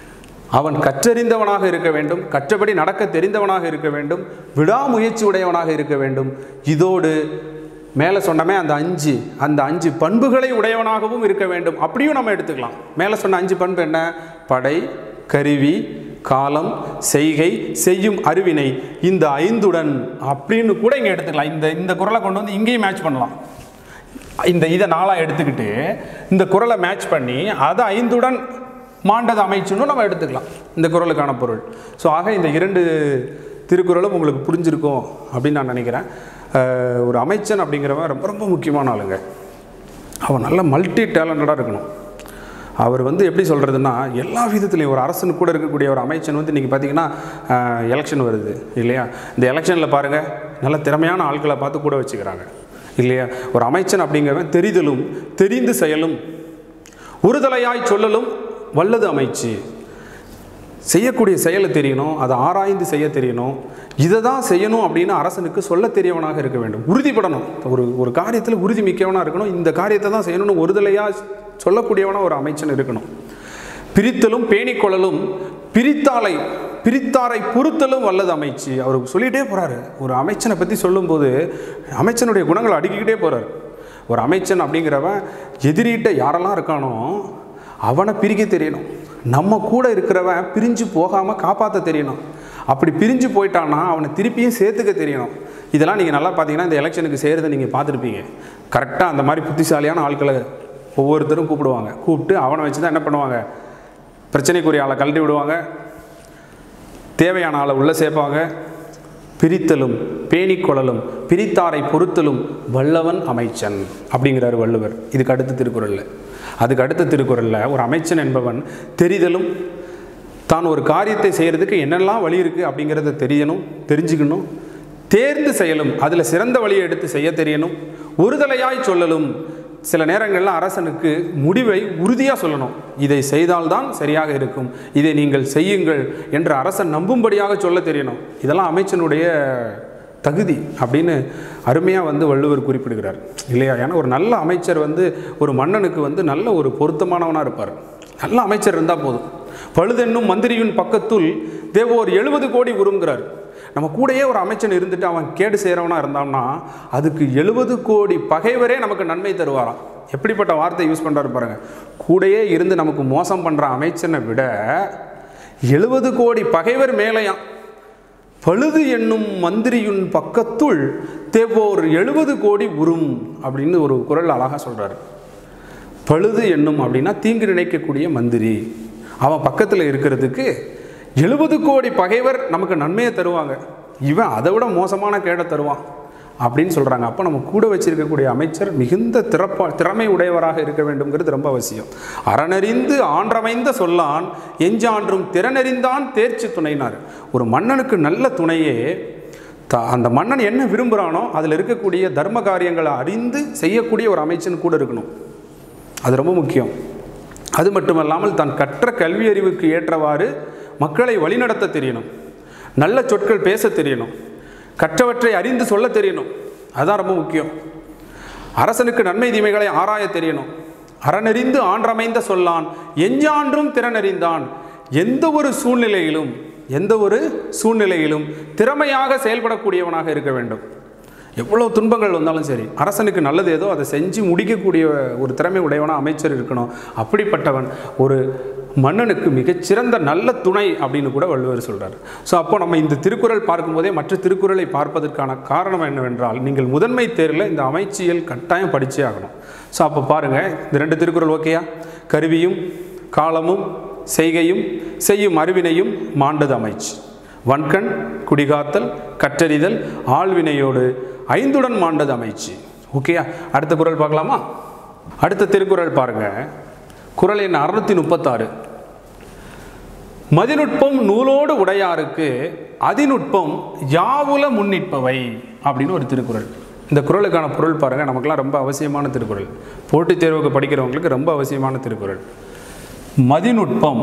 Speaker 1: அவன் கற்றறிந்தவனாக இருக்க வேண்டும் கற்றபடி நடக்க தெரிந்தவனாக இருக்க வேண்டும் விடாமுயற்சி உடையவனாக இருக்க வேண்டும் இதோடு மேலே சொன்னமே அந்த அஞ்சு அந்த அஞ்சு பண்புகளை உடையவனாகவும் இருக்க வேண்டும் அப்படியும் நம்ம எடுத்துக்கலாம் மேலே சொன்ன அஞ்சு பண்பு என்ன படை கருவி காலம் செய்கை செய்யும் அறிவினை இந்த ஐந்துடன் அப்படின்னு கூட இங்கே எடுத்துக்கலாம் இந்த இந்த குரலை கொண்டு வந்து இங்கேயும் மேட்ச் பண்ணலாம் இந்த இதை நாளாக எடுத்துக்கிட்டு இந்த குரலை மேட்ச் பண்ணி அதை ஐந்துடன் மாண்டது அமைச்சுன்னு நம்ம எடுத்துக்கலாம் இந்த குரலுக்கான பொருள் ஸோ ஆக இந்த இரண்டு திருக்குறளும் உங்களுக்கு புரிஞ்சிருக்கும் அப்படின்னு நான் நினைக்கிறேன் அஹ் ஒரு அமைச்சன் அப்படிங்கிறவன் ரொம்ப ரொம்ப முக்கியமான ஆளுங்க அவன் நல்ல மல்டி டேலண்டடாக இருக்கணும் அவர் வந்து எப்படி சொல்கிறதுனா எல்லா விதத்துலையும் ஒரு அரசனு கூட இருக்கக்கூடிய ஒரு அமைச்சன் வந்து இன்றைக்கி பார்த்தீங்கன்னா எலெக்ஷன் வருது இல்லையா இந்த எலெக்ஷனில் பாருங்கள் நல்ல திறமையான ஆட்களை பார்த்து கூட வச்சுக்கிறாங்க இல்லையா ஒரு அமைச்சன் அப்படிங்கிறவன் தெரிதலும் தெரிந்து செயலும் ஒருதலையாய் சொல்லலும் வல்லது அமைச்சு செய்யக்கூடிய செயலை தெரியணும் அதை ஆராய்ந்து செய்ய தெரியணும் இதை தான் செய்யணும் அப்படின்னு அரசனுக்கு சொல்ல தெரியவனாக இருக்க வேண்டும் உறுதிப்படணும் ஒரு ஒரு காரியத்தில் உறுதி மிக்கவனாக இருக்கணும் இந்த காரியத்தை தான் செய்யணும்னு ஒருதலையாக சொல்லக்கூடியவனா ஒரு அமைச்சன் இருக்கணும் பிரித்தலும் பேணிக்கொள்ளலும் பிரித்தாலை பிரித்தாரை பொறுத்தலும் வல்லது அமைச்சு அவர் சொல்லிகிட்டே போகிறாரு ஒரு அமைச்சனை பற்றி சொல்லும்போது அமைச்சனுடைய குணங்களை அடுக்கிக்கிட்டே போகிறார் ஒரு அமைச்சன் அப்படிங்கிறவன் எதிரிட்ட யாரெல்லாம் இருக்கானோ அவனை பிரிக்க தெரியணும் நம்ம கூட இருக்கிறவன் பிரிஞ்சு போகாமல் காப்பாற்ற தெரியணும் அப்படி பிரிஞ்சு போயிட்டான்னா அவனை திருப்பியும் சேர்த்துக்க தெரியணும் இதெல்லாம் நீங்கள் நல்லா பார்த்தீங்கன்னா இந்த எலெக்ஷனுக்கு செய்கிறத நீங்கள் பார்த்துருப்பீங்க கரெக்டாக அந்த மாதிரி புத்திசாலியான ஆட்களை ஒவ்வொருத்தரும் கூப்பிடுவாங்க கூப்பிட்டு அவனை வச்சு தான் என்ன பண்ணுவாங்க பிரச்சனைக்குரிய ஆளை கழட்டி விடுவாங்க தேவையான ஆளை உள்ளே சேர்ப்பாங்க பிரித்தலும் பேணிக்கொள்ளலும் பிரித்தாரை பொறுத்தலும் வல்லவன் அமைச்சன் அப்படிங்கிறார் வள்ளுவர் இதுக்கு அடுத்த திருக்குறளில் அதுக்கு அடுத்த திருக்குறளில் ஒரு அமைச்சன் என்பவன் தெரிதலும் தான் ஒரு காரியத்தை செய்கிறதுக்கு என்னெல்லாம் வழி இருக்குது அப்படிங்கிறத தெரியணும் தெரிஞ்சுக்கணும் தேர்ந்து செயலும் அதில் சிறந்த வழியை எடுத்து செய்ய தெரியணும் ஒருதலையாய் சொல்லலும் சில நேரங்களில் அரசனுக்கு முடிவை உறுதியாக சொல்லணும் இதை செய்தால்தான் சரியாக இருக்கும் இதை நீங்கள் செய்யுங்கள் என்று அரசன் நம்பும்படியாக சொல்ல தெரியணும் இதெல்லாம் அமைச்சனுடைய தகுதி அப்படின்னு அருமையாக வந்து வள்ளுவர் குறிப்பிடுகிறார் இல்லையா ஏன்னா ஒரு நல்ல அமைச்சர் வந்து ஒரு மன்னனுக்கு வந்து நல்ல ஒரு பொருத்தமானவனாக இருப்பார் நல்ல அமைச்சர் இருந்தால் போதும் பழுதென்னும் மந்திரியின் பக்கத்துள் தேவோர் எழுபது கோடி உருங்கிறார் நம்ம கூடயே ஒரு அமைச்சன் இருந்துட்டு அவன் கேடு செய்கிறவனா இருந்தான்னா அதுக்கு எழுபது கோடி பகைவரே நமக்கு நன்மை தருவாராம் எப்படிப்பட்ட வார்த்தை யூஸ் பண்ணுறாரு பாருங்க கூடயே இருந்து நமக்கு மோசம் பண்ணுற அமைச்சனை விட எழுபது கோடி பகைவர் மேலையாம் பழுது என்னும் மந்திரியுன் பக்கத்துள் தேவோர் எழுபது கோடி உரும் அப்படின்னு ஒரு குரல் அழகாக சொல்கிறாரு பழுது என்னும் அப்படின்னா தீங்கு நினைக்கக்கூடிய மந்திரி அவன் பக்கத்தில் இருக்கிறதுக்கு எழுபது கோடி பகைவர் நமக்கு நன்மையை தருவாங்க இவன் அதை விட மோசமான கேடை தருவான் அப்படின்னு சொல்கிறாங்க அப்போ நம்ம கூட வச்சிருக்கக்கூடிய அமைச்சர் மிகுந்த திறப்பா திறமை உடையவராக இருக்க வேண்டும்ங்கிறது ரொம்ப அவசியம் அறனறிந்து ஆன்றமைந்த சொல்லான் எஞ்சான்றும் திறனறிந்தான் தேர்ச்சி துணைனார் ஒரு மன்னனுக்கு நல்ல துணையே த அந்த மன்னன் என்ன விரும்புகிறானோ அதில் இருக்கக்கூடிய தர்ம காரியங்களை அறிந்து செய்யக்கூடிய ஒரு அமைச்சன் கூட இருக்கணும் அது ரொம்ப முக்கியம் அது மட்டுமல்லாமல் தான் கற்ற கல்வி அறிவுக்கு ஏற்றவாறு மக்களை வழிநடத்த தெரியணும் நல்ல சொற்கள் பேச தெரியணும் கற்றவற்றை அறிந்து சொல்ல தெரியணும் அதுதான் ரொம்ப முக்கியம் அரசனுக்கு நன்மை தீமைகளை ஆராய தெரியணும் அறனறிந்து ஆன்றமைந்த சொல்லான் எஞ்சான்றும் திறனறிந்தான் எந்த ஒரு சூழ்நிலையிலும் எந்த ஒரு சூழ்நிலையிலும் திறமையாக செயல்படக்கூடியவனாக இருக்க வேண்டும் எவ்வளோ துன்பங்கள் வந்தாலும் சரி அரசனுக்கு நல்லது ஏதோ அதை செஞ்சு முடிக்கக்கூடிய ஒரு திறமை உடையவனா அமைச்சர் இருக்கணும் அப்படிப்பட்டவன் ஒரு மன்னனுக்கு மிகச்சிறந்த நல்ல துணை அப்படின்னு கூட வள்ளுவர் சொல்கிறார் ஸோ அப்போ நம்ம இந்த திருக்குறள் பார்க்கும்போதே மற்ற திருக்குறளை பார்ப்பதற்கான காரணம் என்னவென்றால் நீங்கள் முதன்மை தேர்வில் இந்த அமைச்சியல் கட்டாயம் படிச்சே ஆகணும் ஸோ அப்போ பாருங்கள் இந்த ரெண்டு திருக்குறள் ஓகேயா கருவியும் காலமும் செய்கையும் செய்யும் அறிவினையும் மாண்டது அமைச்சு வன்கண் குடிகாத்தல் கற்றறிதல் ஆழ்வினையோடு ஐந்துடன் மாண்டது அமைச்சு ஓகேயா அடுத்த குறள் பார்க்கலாமா அடுத்த திருக்குறள் பாருங்க குறள் எண் அறுநூத்தி முப்பத்தாறு மதிநுட்பம் நூலோடு உடையாருக்கு அதிநுட்பம் யாவுல முன்னிற்பவை அப்படின்னு ஒரு திருக்குறள் இந்த குறளுக்கான பொருள் பாருங்க நமக்கெல்லாம் ரொம்ப அவசியமான திருக்குறள் போட்டித் தேர்வுக்கு படிக்கிறவங்களுக்கு ரொம்ப அவசியமான திருக்குறள் மதிநுட்பம்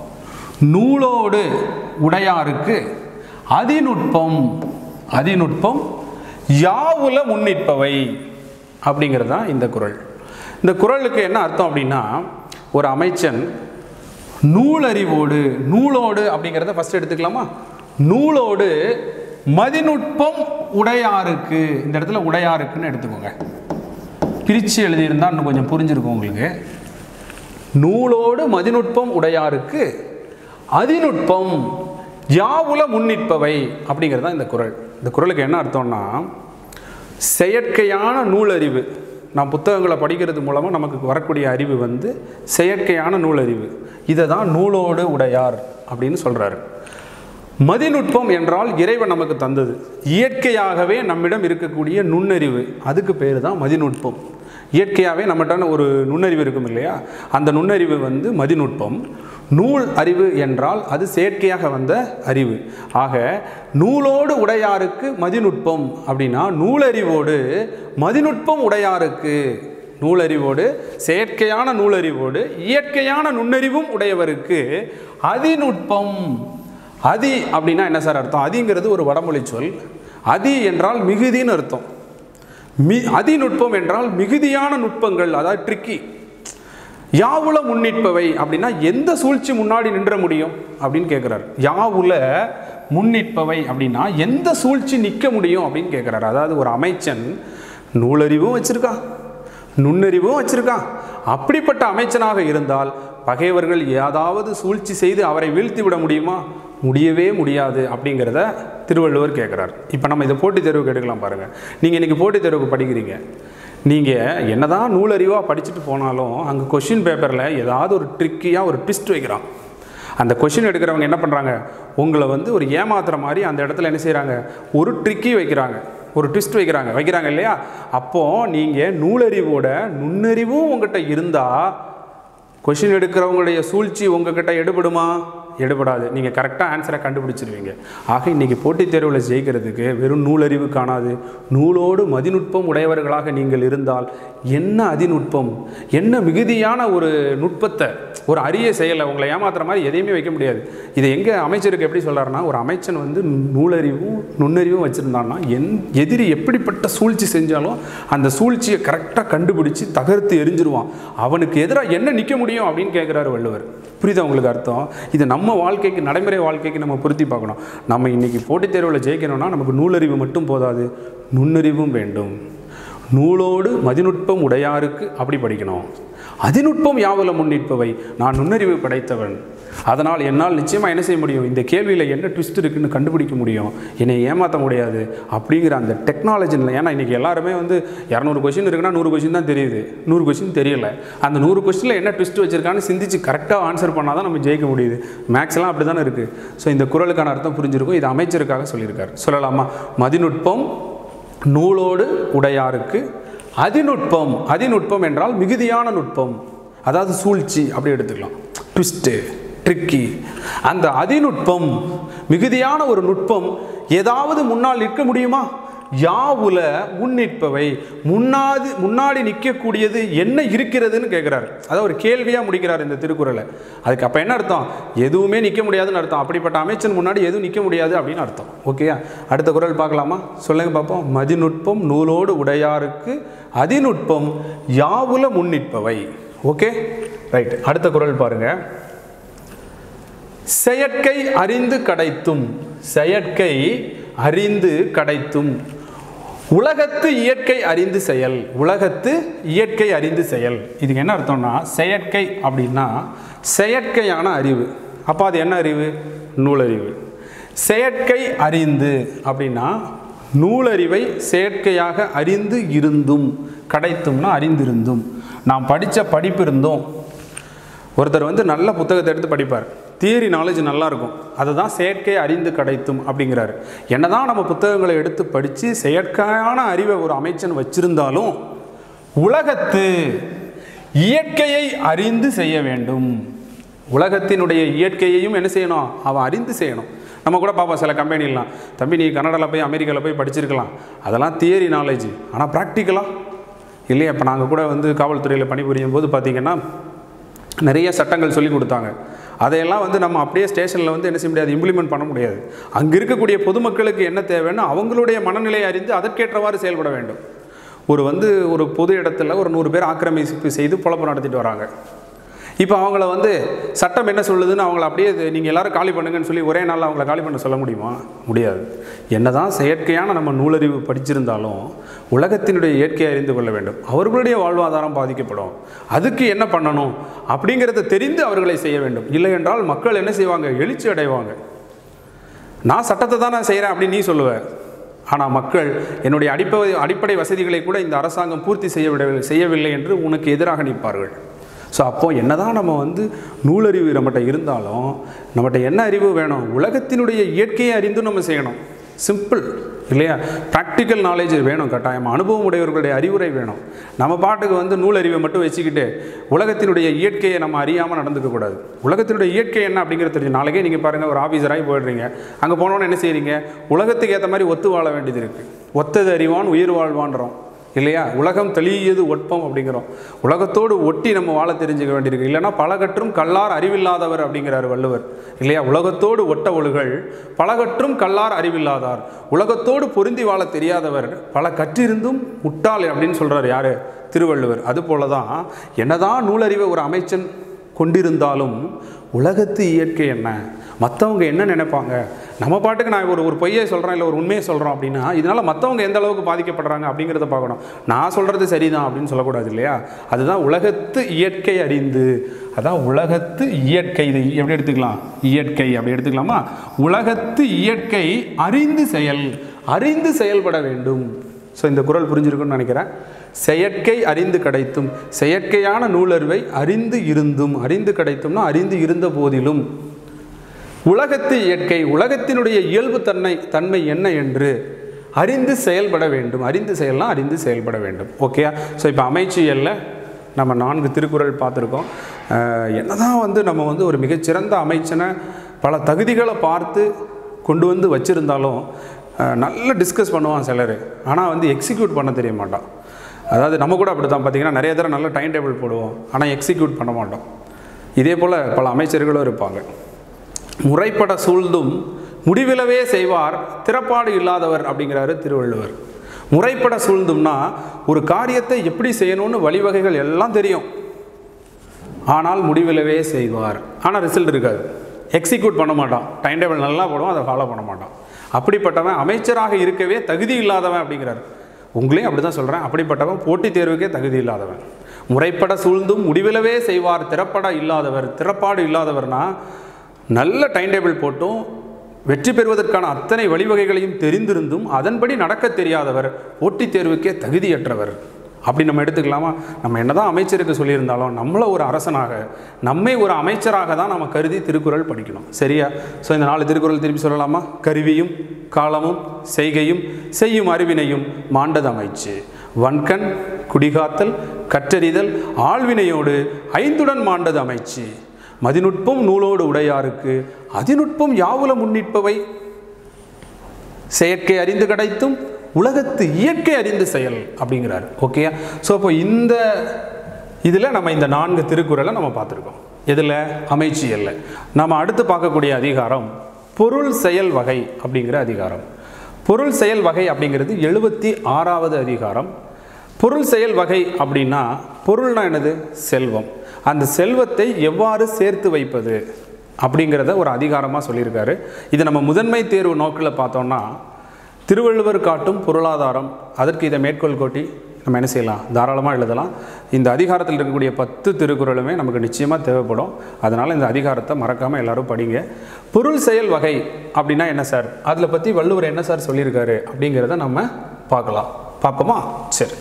Speaker 1: நூலோடு உடையாருக்கு அதிநுட்பம் அதிநுட்பம் யாவுல முன்னிற்பவை அப்படிங்கிறது தான் இந்த குறள் இந்த குறளுக்கு என்ன அர்த்தம் அப்படின்னா ஒரு அமைச்சன் நூலறிவோடு நூலோடு அப்படிங்கிறத ஃபஸ்ட் எடுத்துக்கலாமா நூலோடு மதிநுட்பம் உடையாருக்கு இந்த இடத்துல உடையாருக்குன்னு எடுத்துக்கோங்க பிரித்து எழுதியிருந்தா இன்னும் கொஞ்சம் புரிஞ்சிருக்கும் உங்களுக்கு நூலோடு மதிநுட்பம் உடையாருக்கு அதிநுட்பம் யாவுல முன்னிற்பவை அப்படிங்கிறது தான் இந்த குறள் இந்த குறளுக்கு என்ன அர்த்தம்னா செயற்கையான நூலறிவு நாம் புத்தகங்களை படிக்கிறது மூலமாக நமக்கு வரக்கூடிய அறிவு வந்து செயற்கையான நூலறிவு இதை தான் நூலோடு உடையார் அப்படின்னு சொல்கிறாரு மதிநுட்பம் என்றால் இறைவன் நமக்கு தந்தது இயற்கையாகவே நம்மிடம் இருக்கக்கூடிய நுண்ணறிவு அதுக்கு பேர் தான் மதிநுட்பம் இயற்கையாகவே நம்மகிட்ட ஒரு நுண்ணறிவு இருக்கும் இல்லையா அந்த நுண்ணறிவு வந்து மதிநுட்பம் நூல் அறிவு என்றால் அது செயற்கையாக வந்த அறிவு ஆக நூலோடு உடையாருக்கு மதிநுட்பம் அப்படின்னா நூலறிவோடு மதிநுட்பம் உடையாருக்கு நூலறிவோடு செயற்கையான நூலறிவோடு இயற்கையான நுண்ணறிவும் உடையவருக்கு அதிநுட்பம் அதி அப்படின்னா என்ன சார் அர்த்தம் அதிங்கிறது ஒரு வடமொழி சொல் அதி என்றால் மிகுதின்னு அர்த்தம் மி அதிநுட்பம் என்றால் மிகுதியான நுட்பங்கள் அதாவது ட்ரிக்கி யாவுல முன்னிற்பவை அப்படின்னா எந்த சூழ்ச்சி முன்னாடி நின்ற முடியும் அப்படின்னு கேட்குறாரு யாவுல முன்னிற்பவை அப்படின்னா எந்த சூழ்ச்சி நிற்க முடியும் அப்படின்னு கேட்குறாரு அதாவது ஒரு அமைச்சன் நூலறிவும் வச்சிருக்கான் நுண்ணறிவும் வச்சிருக்கான் அப்படிப்பட்ட அமைச்சனாக இருந்தால் பகைவர்கள் ஏதாவது சூழ்ச்சி செய்து அவரை வீழ்த்தி விட முடியுமா முடியவே முடியாது அப்படிங்கிறத திருவள்ளுவர் கேட்குறார் இப்போ நம்ம இதை போட்டித் தேர்வுக்கு எடுக்கலாம் பாருங்கள் நீங்கள் இன்றைக்கி போட்டித் தேர்வுக்கு படிக்கிறீங்க நீங்கள் என்னதான் நூலறிவாக படிச்சுட்டு போனாலும் அங்கே கொஷின் பேப்பரில் ஏதாவது ஒரு ட்ரிக்கியாக ஒரு ட்விஸ்ட் வைக்கிறான் அந்த கொஷின் எடுக்கிறவங்க என்ன பண்ணுறாங்க உங்களை வந்து ஒரு ஏமாத்துற மாதிரி அந்த இடத்துல என்ன செய்கிறாங்க ஒரு ட்ரிக்கி வைக்கிறாங்க ஒரு ட்விஸ்ட் வைக்கிறாங்க வைக்கிறாங்க இல்லையா அப்போது நீங்கள் நூலறிவோட நுண்ணறிவும் உங்ககிட்ட இருந்தால் கொஷின் எடுக்கிறவங்களுடைய சூழ்ச்சி உங்ககிட்ட எடுபடுமா எடுபடாது நீங்கள் கரெக்டாக ஆன்சரை கண்டுபிடிச்சிருவீங்க ஆக இன்றைக்கி போட்டித் தேர்வில் ஜெயிக்கிறதுக்கு வெறும் நூலறிவு காணாது நூலோடு மதிநுட்பம் உடையவர்களாக நீங்கள் இருந்தால் என்ன அதிநுட்பம் என்ன மிகுதியான ஒரு நுட்பத்தை ஒரு அரிய செயலை உங்களை ஏமாத்துற மாதிரி எதையுமே வைக்க முடியாது இதை எங்கே அமைச்சருக்கு எப்படி சொல்கிறாருன்னா ஒரு அமைச்சன் வந்து நூலறிவும் நுண்ணறிவும் வச்சுருந்தான்னா என் எதிரி எப்படிப்பட்ட சூழ்ச்சி செஞ்சாலும் அந்த சூழ்ச்சியை கரெக்டாக கண்டுபிடிச்சு தகர்த்து எரிஞ்சிருவான் அவனுக்கு எதிராக என்ன நிற்க முடியும் அப்படின்னு கேட்குறாரு வள்ளுவர் புரியுதா உங்களுக்கு அர்த்தம் இது நம்ம வாழ்க்கைக்கு நடைமுறை வாழ்க்கைக்கு நம்ம பொருத்தி பார்க்கணும் நம்ம இன்னைக்கு போட்டித் தேர்வில் ஜெயிக்கணும்னா நமக்கு நூலறிவு மட்டும் போதாது நுண்ணறிவும் வேண்டும் நூலோடு மதிநுட்பம் உடையாருக்கு அப்படி படிக்கணும் அதிநுட்பம் யாவல முன்னிற்பவை நான் நுண்ணறிவு படைத்தவன் அதனால் என்னால் நிச்சயமாக என்ன செய்ய முடியும் இந்த கேள்வியில் என்ன ட்விஸ்ட் இருக்குன்னு கண்டுபிடிக்க முடியும் என்னை ஏமாற்ற முடியாது அப்படிங்கிற அந்த டெக்னாலஜியில் ஏன்னா இன்றைக்கி எல்லாருமே வந்து இரநூறு கொஷின் இருக்குன்னா நூறு கொஷின் தான் தெரியுது நூறு கொஷின் தெரியல அந்த நூறு கொஷினில் என்ன ட்விஸ்ட் வச்சிருக்கான்னு சிந்திச்சு கரெக்டாக ஆன்சர் பண்ணால் தான் நம்ம ஜெயிக்க முடியுது மேக்ஸ்லாம் அப்படி தானே இருக்குது ஸோ இந்த குரலுக்கான அர்த்தம் புரிஞ்சிருக்கும் இது அமைச்சருக்காக சொல்லியிருக்காரு சொல்லலாமா மதிநுட்பம் நூலோடு உடையாருக்கு அதிநுட்பம் அதிநுட்பம் என்றால் மிகுதியான நுட்பம் அதாவது சூழ்ச்சி அப்படி எடுத்துக்கலாம் ட்விஸ்ட்டு ட்ரிக்கி அந்த அதிநுட்பம் மிகுதியான ஒரு நுட்பம் ஏதாவது முன்னால் நிற்க முடியுமா யாவுல முன்னிற்பவை முன்னாது முன்னாடி நிற்கக்கூடியது என்ன இருக்கிறதுன்னு கேட்குறாரு அதாவது ஒரு கேள்வியாக முடிக்கிறார் இந்த திருக்குறளை அதுக்கு அப்போ என்ன அர்த்தம் எதுவுமே நிற்க முடியாதுன்னு அர்த்தம் அப்படிப்பட்ட அமைச்சன் முன்னாடி எதுவும் நிற்க முடியாது அப்படின்னு அர்த்தம் ஓகேயா அடுத்த குறள் பார்க்கலாமா சொல்லுங்க பார்ப்போம் மதிநுட்பம் நூலோடு உடையாருக்கு அதிநுட்பம் யாவுல முன்னிற்பவை ஓகே ரைட் அடுத்த குறள் பாருங்க செயற்கை அறிந்து கடைத்தும் செயற்கை அறிந்து கடைத்தும் உலகத்து இயற்கை அறிந்து செயல் உலகத்து இயற்கை அறிந்து செயல் இதுக்கு என்ன அர்த்தம்னா செயற்கை அப்படின்னா செயற்கையான அறிவு அப்போ அது என்ன அறிவு நூலறிவு செயற்கை அறிந்து அப்படின்னா நூலறிவை செயற்கையாக அறிந்து இருந்தும் கடைத்தும்னா அறிந்திருந்தும் நாம் படித்த படிப்பு இருந்தோம் ஒருத்தர் வந்து நல்ல புத்தகத்தை எடுத்து படிப்பார் தியரி நாலேஜ் நல்லா இருக்கும் அதுதான் செயற்கை அறிந்து கிடைத்தும் அப்படிங்கிறாரு என்னதான் நம்ம புத்தகங்களை எடுத்து படித்து செயற்கையான அறிவை ஒரு அமைச்சன் வச்சிருந்தாலும் உலகத்து இயற்கையை அறிந்து செய்ய வேண்டும் உலகத்தினுடைய இயற்கையையும் என்ன செய்யணும் அவன் அறிந்து செய்யணும் நம்ம கூட பார்ப்போம் சில கம்பெனிலாம் தம்பி நீ கனடாவில் போய் அமெரிக்காவில் போய் படிச்சிருக்கலாம் அதெல்லாம் தியரி நாலேஜ் ஆனால் ப்ராக்டிக்கலாக இல்லையா இப்போ நாங்கள் கூட வந்து காவல்துறையில் பணிபுரியும் போது பார்த்தீங்கன்னா நிறைய சட்டங்கள் சொல்லி கொடுத்தாங்க அதையெல்லாம் வந்து நம்ம அப்படியே ஸ்டேஷனில் வந்து என்ன செய்ய முடியாது இம்ப்ளிமெண்ட் பண்ண முடியாது அங்கே இருக்கக்கூடிய பொதுமக்களுக்கு என்ன தேவைன்னு அவங்களுடைய மனநிலையை அறிந்து அதற்கேற்றவாறு செயல்பட வேண்டும் ஒரு வந்து ஒரு பொது இடத்துல ஒரு நூறு பேர் ஆக்கிரமிப்பு செய்து பொழப்பு நடத்திட்டு வராங்க இப்போ அவங்கள வந்து சட்டம் என்ன சொல்லுதுன்னு அவங்கள அப்படியே நீங்கள் எல்லாரும் காலி பண்ணுங்கன்னு சொல்லி ஒரே நாளில் அவங்கள காலி பண்ண சொல்ல முடியுமா முடியாது என்னதான் செயற்கையான நம்ம நூலறிவு படிச்சிருந்தாலும் உலகத்தினுடைய இயற்கையை அறிந்து கொள்ள வேண்டும் அவர்களுடைய வாழ்வாதாரம் பாதிக்கப்படும் அதுக்கு என்ன பண்ணணும் அப்படிங்கிறத தெரிந்து அவர்களை செய்ய வேண்டும் இல்லை என்றால் மக்கள் என்ன செய்வாங்க எழுச்சி அடைவாங்க நான் சட்டத்தை தான் நான் செய்கிறேன் அப்படின்னு நீ சொல்லுவ ஆனால் மக்கள் என்னுடைய அடிப்படை அடிப்படை வசதிகளை கூட இந்த அரசாங்கம் பூர்த்தி செய்யவிடவில்லை செய்யவில்லை என்று உனக்கு எதிராக நிற்பார்கள் ஸோ அப்போது என்னதான் நம்ம வந்து நூலறிவு நம்மகிட்ட இருந்தாலும் நம்மகிட்ட என்ன அறிவு வேணும் உலகத்தினுடைய இயற்கையை அறிந்தும் நம்ம செய்யணும் சிம்பிள் இல்லையா ப்ராக்டிக்கல் நாலேஜ் வேணும் கட்டாயம் அனுபவம் உடையவர்களுடைய அறிவுரை வேணும் நம்ம பாட்டுக்கு வந்து நூலறிவை மட்டும் வச்சுக்கிட்டு உலகத்தினுடைய இயற்கையை நம்ம அறியாமல் நடந்துக்க கூடாது உலகத்தினுடைய இயற்கை என்ன அப்படிங்கிறது தெரியும் நாளைக்கே நீங்கள் பாருங்கள் ஒரு ஆஃபீஸராகி போயிடுறீங்க அங்கே போனோன்னு என்ன செய்கிறீங்க உலகத்துக்கு ஏற்ற மாதிரி ஒத்து வாழ வேண்டியது இருக்குது ஒத்தது அறிவான் உயிர் வாழ்வான்றோம் இல்லையா உலகம் தெளியது ஒட்பம் அப்படிங்கிறோம் உலகத்தோடு ஒட்டி நம்ம வாழ தெரிஞ்சுக்க வேண்டியிருக்கு இல்லைன்னா பலகற்றும் கல்லார் அறிவில்லாதவர் அப்படிங்கிறார் வள்ளுவர் இல்லையா உலகத்தோடு ஒட்ட ஒழுகள் பலகற்றும் கல்லார் அறிவில்லாதார் உலகத்தோடு பொருந்தி வாழ தெரியாதவர் பல கற்றிருந்தும் முட்டாள் அப்படின்னு சொல்றார் யாரு திருவள்ளுவர் அதுபோல தான் என்னதான் நூலறிவை ஒரு அமைச்சன் கொண்டிருந்தாலும் உலகத்து இயற்கை என்ன மற்றவங்க என்ன நினைப்பாங்க நம்ம பாட்டுக்கு நான் ஒரு ஒரு பொய்யை சொல்கிறேன் இல்லை ஒரு உண்மையை சொல்கிறோம் அப்படின்னா இதனால் மற்றவங்க எந்த அளவுக்கு பாதிக்கப்படுறாங்க அப்படிங்கிறத பார்க்கணும் நான் சொல்கிறது சரிதான் அப்படின்னு சொல்லக்கூடாது இல்லையா அதுதான் உலகத்து இயற்கை அறிந்து அதான் உலகத்து இயற்கை இது எப்படி எடுத்துக்கலாம் இயற்கை அப்படி எடுத்துக்கலாமா உலகத்து இயற்கை அறிந்து செயல் அறிந்து செயல்பட வேண்டும் ஸோ இந்த குரல் புரிஞ்சிருக்குன்னு நினைக்கிறேன் செயற்கை அறிந்து கிடைத்தும் செயற்கையான நூலறிவை அறிந்து இருந்தும் அறிந்து கிடைத்தும்னா அறிந்து இருந்த போதிலும் உலகத்து இயற்கை உலகத்தினுடைய இயல்பு தன்மை தன்மை என்ன என்று அறிந்து செயல்பட வேண்டும் அறிந்து செயல்லாம் அறிந்து செயல்பட வேண்டும் ஓகேயா ஸோ இப்போ அமைச்சியல்ல நம்ம நான்கு திருக்குறள் பார்த்துருக்கோம் அஹ் என்னதான் வந்து நம்ம வந்து ஒரு மிகச்சிறந்த அமைச்சனை பல தகுதிகளை பார்த்து கொண்டு வந்து வச்சுருந்தாலும் அஹ் நல்ல டிஸ்கஸ் பண்ணுவான் சிலர் ஆனால் வந்து எக்ஸிக்யூட் பண்ண தெரிய மாட்டான் அதாவது நம்ம கூட அப்படி தான் பார்த்தீங்கன்னா நிறைய தடவை நல்ல டைம் டேபிள் போடுவோம் ஆனால் எக்ஸிக்யூட் பண்ண மாட்டோம் இதே போல் பல அமைச்சர்களும் இருப்பாங்க முறைப்பட சூழ்ந்தும் முடிவிலவே செய்வார் திறப்பாடு இல்லாதவர் அப்படிங்கிறாரு திருவள்ளுவர் முறைப்பட சூழ்ந்தும்னா ஒரு காரியத்தை எப்படி செய்யணும்னு வழிவகைகள் எல்லாம் தெரியும் ஆனால் முடிவிலவே செய்வார் ஆனால் ரிசல்ட் இருக்காது எக்ஸிக்யூட் பண்ண மாட்டான் டைம் டேபிள் நல்லா போடுவோம் அதை ஃபாலோ பண்ண மாட்டான் அப்படிப்பட்டவன் அமைச்சராக இருக்கவே தகுதி இல்லாதவன் அப்படிங்கிறார் உங்களையும் அப்படி தான் சொல்கிறேன் அப்படிப்பட்டவன் போட்டித் தேர்வுக்கே தகுதி இல்லாதவன் முறைப்பட சூழ்ந்தும் முடிவிலவே செய்வார் திறப்பட இல்லாதவர் திறப்பாடு இல்லாதவர்னா நல்ல டைம் டேபிள் போட்டும் வெற்றி பெறுவதற்கான அத்தனை வழிவகைகளையும் தெரிந்திருந்தும் அதன்படி நடக்க தெரியாதவர் போட்டித் தேர்வுக்கே தகுதியற்றவர் அப்படி நம்ம எடுத்துக்கலாமா நம்ம என்னதான் அமைச்சருக்கு சொல்லியிருந்தாலும் நம்மளை ஒரு அரசனாக நம்மை ஒரு அமைச்சராக தான் நம்ம கருதி திருக்குறள் படிக்கணும் சரியா ஸோ இந்த நாலு திருக்குறள் திருப்பி சொல்லலாமா கருவியும் காலமும் செய்கையும் செய்யும் அறிவினையும் மாண்டது அமைச்சு வன்கண் குடிகாத்தல் கற்றறிதல் ஆழ்வினையோடு ஐந்துடன் மாண்டது அமைச்சு மதிநுட்பம் நூலோடு உடையாருக்கு அதிநுட்பம் யாவுல முன்னிற்பவை செயற்கை அறிந்து கிடைத்தும் உலகத்து இயற்கை அறிந்து செயல் அப்படிங்கிறார் ஓகேயா ஸோ அப்போ இந்த இதில் நம்ம இந்த நான்கு திருக்குறளை நம்ம பார்த்துருக்கோம் எதில் அமைச்சியல்ல நம்ம அடுத்து பார்க்கக்கூடிய அதிகாரம் பொருள் செயல் வகை அப்படிங்கிற அதிகாரம் பொருள் செயல் வகை அப்படிங்கிறது எழுபத்தி ஆறாவது அதிகாரம் பொருள் செயல் வகை அப்படின்னா பொருள்னா என்னது செல்வம் அந்த செல்வத்தை எவ்வாறு சேர்த்து வைப்பது அப்படிங்கிறத ஒரு அதிகாரமாக சொல்லியிருக்காரு இது நம்ம முதன்மை தேர்வு நோக்கில் பார்த்தோம்னா திருவள்ளுவர் காட்டும் பொருளாதாரம் அதற்கு இதை மேற்கோள் கோட்டி நம்ம என்ன செய்யலாம் தாராளமாக எழுதலாம் இந்த அதிகாரத்தில் இருக்கக்கூடிய பத்து திருக்குறளுமே நமக்கு நிச்சயமாக தேவைப்படும் அதனால் இந்த அதிகாரத்தை மறக்காமல் எல்லாரும் படிங்க பொருள் செயல் வகை அப்படின்னா என்ன சார் அதில் பற்றி வள்ளுவர் என்ன சார் சொல்லியிருக்காரு அப்படிங்கிறத நம்ம பார்க்கலாம் பார்ப்போமா சரி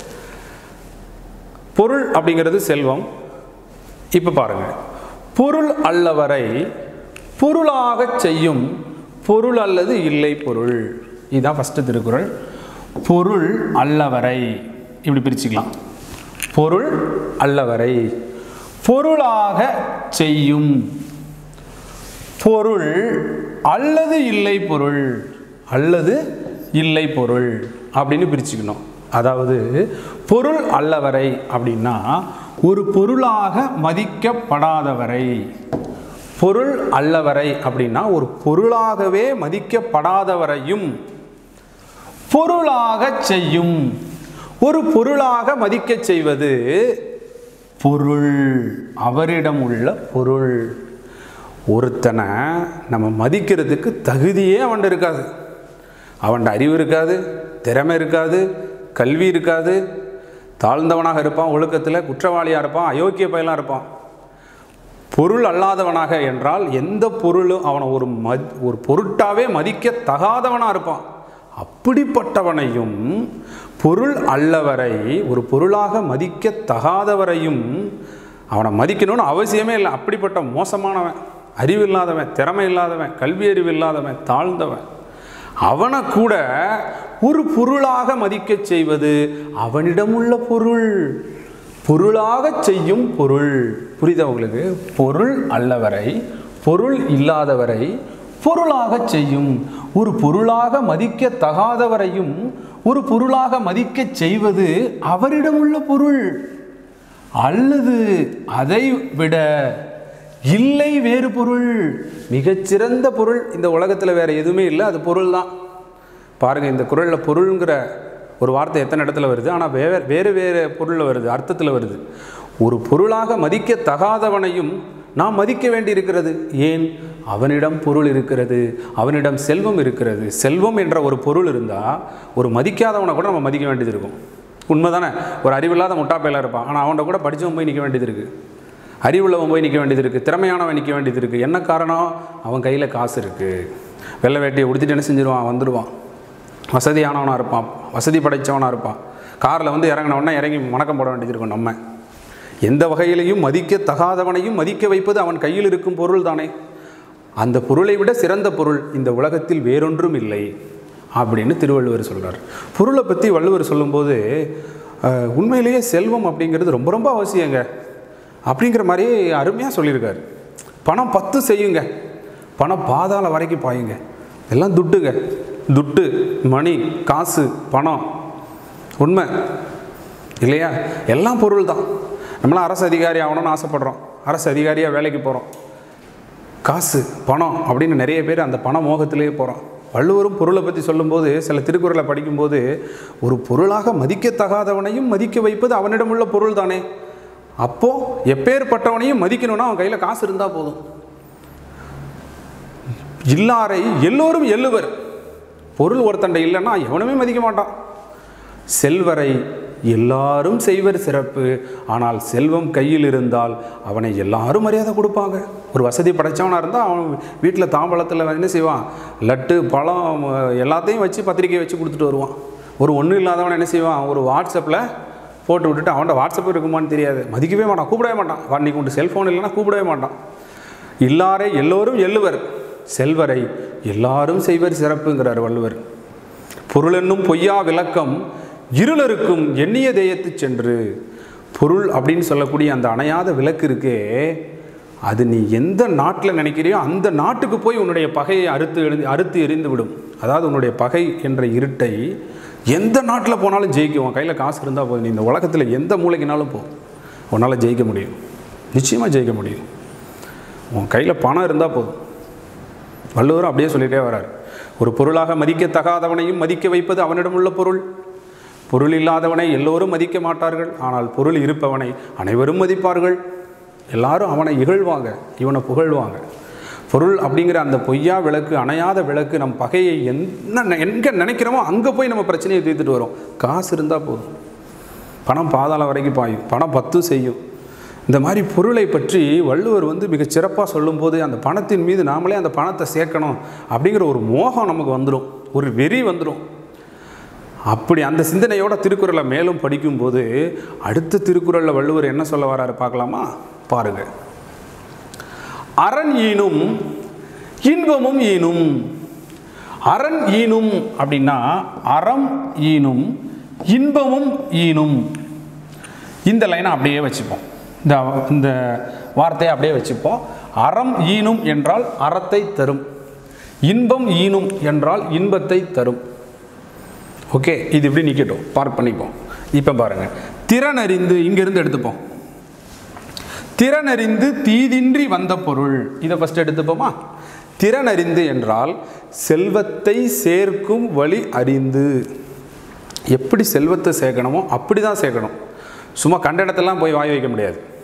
Speaker 1: பொருள் அப்படிங்கிறது செல்வம் இப்போ பாருங்க பொருள் அல்லவரை பொருளாகச் செய்யும் பொருள் அல்லது இல்லை பொருள் இதுதான் ஃபஸ்ட்டு திருக்குறள் பொருள் அல்லவரை இப்படி பிரிச்சுக்கலாம் பொருள் அல்லவரை பொருளாக செய்யும் பொருள் அல்லது இல்லை பொருள் அல்லது இல்லை பொருள் அப்படின்னு பிரிச்சுக்கணும் அதாவது பொருள் அல்லவரை அப்படின்னா ஒரு பொருளாக மதிக்கப்படாதவரை பொருள் அல்லவரை அப்படின்னா ஒரு பொருளாகவே மதிக்கப்படாதவரையும் பொருளாக செய்யும் ஒரு பொருளாக மதிக்கச் செய்வது பொருள் அவரிடம் உள்ள பொருள் ஒருத்தனை நம்ம மதிக்கிறதுக்கு தகுதியே அவன்கிட்ட இருக்காது அவன்கிட்ட அறிவு இருக்காது திறமை இருக்காது கல்வி இருக்காது தாழ்ந்தவனாக இருப்பான் ஒழுக்கத்தில் குற்றவாளியாக இருப்பான் அயோக்கிய பயலாக இருப்பான் பொருள் அல்லாதவனாக என்றால் எந்த பொருளும் அவனை ஒரு மத் ஒரு பொருட்டாவே மதிக்க தகாதவனாக இருப்பான் அப்படிப்பட்டவனையும் பொருள் அல்லவரை ஒரு பொருளாக மதிக்க தகாதவரையும் அவனை மதிக்கணும்னு அவசியமே இல்லை அப்படிப்பட்ட மோசமானவன் அறிவு இல்லாதவன் திறமை இல்லாதவன் கல்வி அறிவு இல்லாதவன் தாழ்ந்தவன் அவனை கூட ஒரு பொருளாக மதிக்கச் செய்வது அவனிடம் உள்ள பொருள் பொருளாக செய்யும் பொருள் புரியுதா உங்களுக்கு பொருள் அல்லவரை பொருள் இல்லாதவரை பொருளாக செய்யும் ஒரு பொருளாக மதிக்க தகாதவரையும் ஒரு பொருளாக மதிக்கச் செய்வது அவரிடம் உள்ள பொருள் அல்லது அதை விட இல்லை வேறு பொருள் மிகச்சிறந்த பொருள் இந்த உலகத்தில் வேற எதுவுமே இல்லை அது பொருள் தான் பாருங்க இந்த குரலில் பொருளுங்கிற ஒரு வார்த்தை எத்தனை இடத்துல வருது ஆனால் வேற வேறு வேறு பொருளில் வருது அர்த்தத்தில் வருது ஒரு பொருளாக மதிக்க தகாதவனையும் நாம் மதிக்க வேண்டியிருக்கிறது ஏன் அவனிடம் பொருள் இருக்கிறது அவனிடம் செல்வம் இருக்கிறது செல்வம் என்ற ஒரு பொருள் இருந்தால் ஒரு மதிக்காதவனை கூட நம்ம மதிக்க வேண்டியது இருக்கும் உண்மைதானே ஒரு அறிவில்லாத முட்டாப்பையில இருப்பான் ஆனால் அவன்கிட்ட கூட படித்தவன் போய் நிற்க வேண்டியது இருக்குது அறிவுள்ளவன் போய் நிற்க வேண்டியது இருக்குது திறமையானவன் நிற்க வேண்டியது இருக்குது என்ன காரணம் அவன் கையில் காசு இருக்குது வெள்ளை வேட்டியை உடுத்திட்டு என்ன செஞ்சிருவான் வந்துடுவான் வசதியானவனாக இருப்பான் வசதி படைத்தவனாக இருப்பான் காரில் வந்து இறங்கினவொடனே இறங்கி வணக்கம் போட வேண்டியது இருக்கும் நம்ம எந்த வகையிலையும் மதிக்க தகாதவனையும் மதிக்க வைப்பது அவன் கையில் இருக்கும் பொருள் தானே அந்த பொருளை விட சிறந்த பொருள் இந்த உலகத்தில் வேறொன்றும் இல்லை அப்படின்னு திருவள்ளுவர் சொல்றார் பொருளை பற்றி வள்ளுவர் சொல்லும்போது அஹ், உண்மையிலேயே செல்வம் அப்படிங்கிறது ரொம்ப ரொம்ப அவசியங்க அப்படிங்கிற மாதிரி அருமையாக சொல்லியிருக்காரு பணம் பத்து செய்யுங்க பணம் பாதாள வரைக்கும் பாயுங்க எல்லாம் துட்டுங்க துட்டு மணி காசு பணம் உண்மை இல்லையா எல்லாம் பொருள் தான் நம்மளாம் அரசு அதிகாரி ஆகணும்னு ஆசைப்படுறோம் அரசு அதிகாரியாக வேலைக்கு போகிறோம் காசு பணம் அப்படின்னு நிறைய பேர் அந்த பண மோகத்திலேயே போகிறோம் வள்ளுவரும் பொருளை பற்றி சொல்லும்போது சில திருக்குறளை படிக்கும்போது ஒரு பொருளாக மதிக்கத்தகாதவனையும் மதிக்க வைப்பது அவனிடம் உள்ள பொருள் தானே அப்போ எப்பேற்பட்டவனையும் மதிக்கணும்னா அவன் கையில் காசு இருந்தால் போதும் இல்லாரை எல்லோரும் எள்ளுவர் பொருள் ஒருத்தண்டை இல்லைன்னா எவனுமே மதிக்க மாட்டான் செல்வரை எல்லாரும் செய்வர் சிறப்பு ஆனால் செல்வம் கையில் இருந்தால் அவனை எல்லாரும் மரியாதை கொடுப்பாங்க ஒரு வசதி படைச்சவனாக இருந்தால் அவன் வீட்டில் தாம்பழத்தில் என்ன செய்வான் லட்டு பழம் எல்லாத்தையும் வச்சு பத்திரிக்கை வச்சு கொடுத்துட்டு வருவான் ஒரு ஒன்றும் இல்லாதவன் என்ன செய்வான் ஒரு வாட்ஸ்அப்பில் போட்டு விட்டுட்டு அவன்கிட்ட வாட்ஸ்அப் இருக்குமான்னு தெரியாது மதிக்கவே மாட்டான் கூப்பிடவே மாட்டான் அன்றைக்கி உண்டு செல்ஃபோன் இல்லைன்னா கூப்பிடவே மாட்டான் இல்லாரே எல்லோரும் எள்ளுவர் செல்வரை எல்லாரும் செய்வர் சிறப்புங்கிறார் வள்ளுவர் பொருளென்னும் பொய்யா விளக்கம் இருளருக்கும் எண்ணிய தேயத்து சென்று பொருள் அப்படின்னு சொல்லக்கூடிய அந்த அணையாத விளக்கு இருக்கே அது நீ எந்த நாட்டில் நினைக்கிறியோ அந்த நாட்டுக்கு போய் உன்னுடைய பகையை அறுத்து எழுதி அறுத்து எரிந்து விடும் அதாவது உன்னுடைய பகை என்ற இருட்டை எந்த நாட்டில் போனாலும் ஜெயிக்கும் உன் கையில் காசு இருந்தால் போதும் நீ இந்த உலகத்தில் எந்த மூளைக்குனாலும் போ உன்னால் ஜெயிக்க முடியும் நிச்சயமாக ஜெயிக்க முடியும் உன் கையில் பணம் இருந்தால் போதும் வள்ளுவரும் அப்படியே சொல்லிட்டே வரார் ஒரு பொருளாக மதிக்கத்தகாதவனையும் மதிக்க வைப்பது அவனிடம் உள்ள பொருள் பொருள் இல்லாதவனை எல்லோரும் மதிக்க மாட்டார்கள் ஆனால் பொருள் இருப்பவனை அனைவரும் மதிப்பார்கள் எல்லாரும் அவனை இகழ்வாங்க இவனை புகழ்வாங்க பொருள் அப்படிங்கிற அந்த பொய்யா விளக்கு அணையாத விளக்கு நம் பகையை என்ன எங்கே நினைக்கிறோமோ அங்கே போய் நம்ம பிரச்சனையை தீர்த்துட்டு வரோம் காசு இருந்தால் போதும் பணம் பாதாளம் வரைக்கும் பாயும் பணம் பத்து செய்யும் இந்த மாதிரி பொருளை பற்றி வள்ளுவர் வந்து மிகச் சிறப்பாக சொல்லும்போது அந்த பணத்தின் மீது நாமளே அந்த பணத்தை சேர்க்கணும் அப்படிங்கிற ஒரு மோகம் நமக்கு வந்துடும் ஒரு வெறி வந்துடும் அப்படி அந்த சிந்தனையோட திருக்குறளை மேலும் படிக்கும்போது அடுத்த திருக்குறளில் வள்ளுவர் என்ன சொல்ல வராரு பார்க்கலாமா பாருங்க அரண் ஈனும் இன்பமும் ஈனும் அரண் ஈனும் அப்படின்னா அறம் ஈனும் இன்பமும் ஈனும் இந்த லைனை அப்படியே வச்சுப்போம் இந்த இந்த வார்த்தையை அப்படியே வச்சுப்போம் அறம் ஈனும் என்றால் அறத்தை தரும் இன்பம் ஈனும் என்றால் இன்பத்தை தரும் ஓகே இது இப்படி நிற்கட்டும் பார்க் பண்ணிப்போம் இப்போ பாருங்க திறனறிந்து இங்கிருந்து எடுத்துப்போம் திறனறிந்து தீதின்றி வந்த பொருள் இதை ஃபஸ்ட் எடுத்துப்போமா திறனறிந்து என்றால் செல்வத்தை சேர்க்கும் வழி அறிந்து எப்படி செல்வத்தை சேர்க்கணுமோ அப்படி தான் சேர்க்கணும் சும்மா கண்ட இடத்தெல்லாம் போய் வாய் வைக்க முடியாது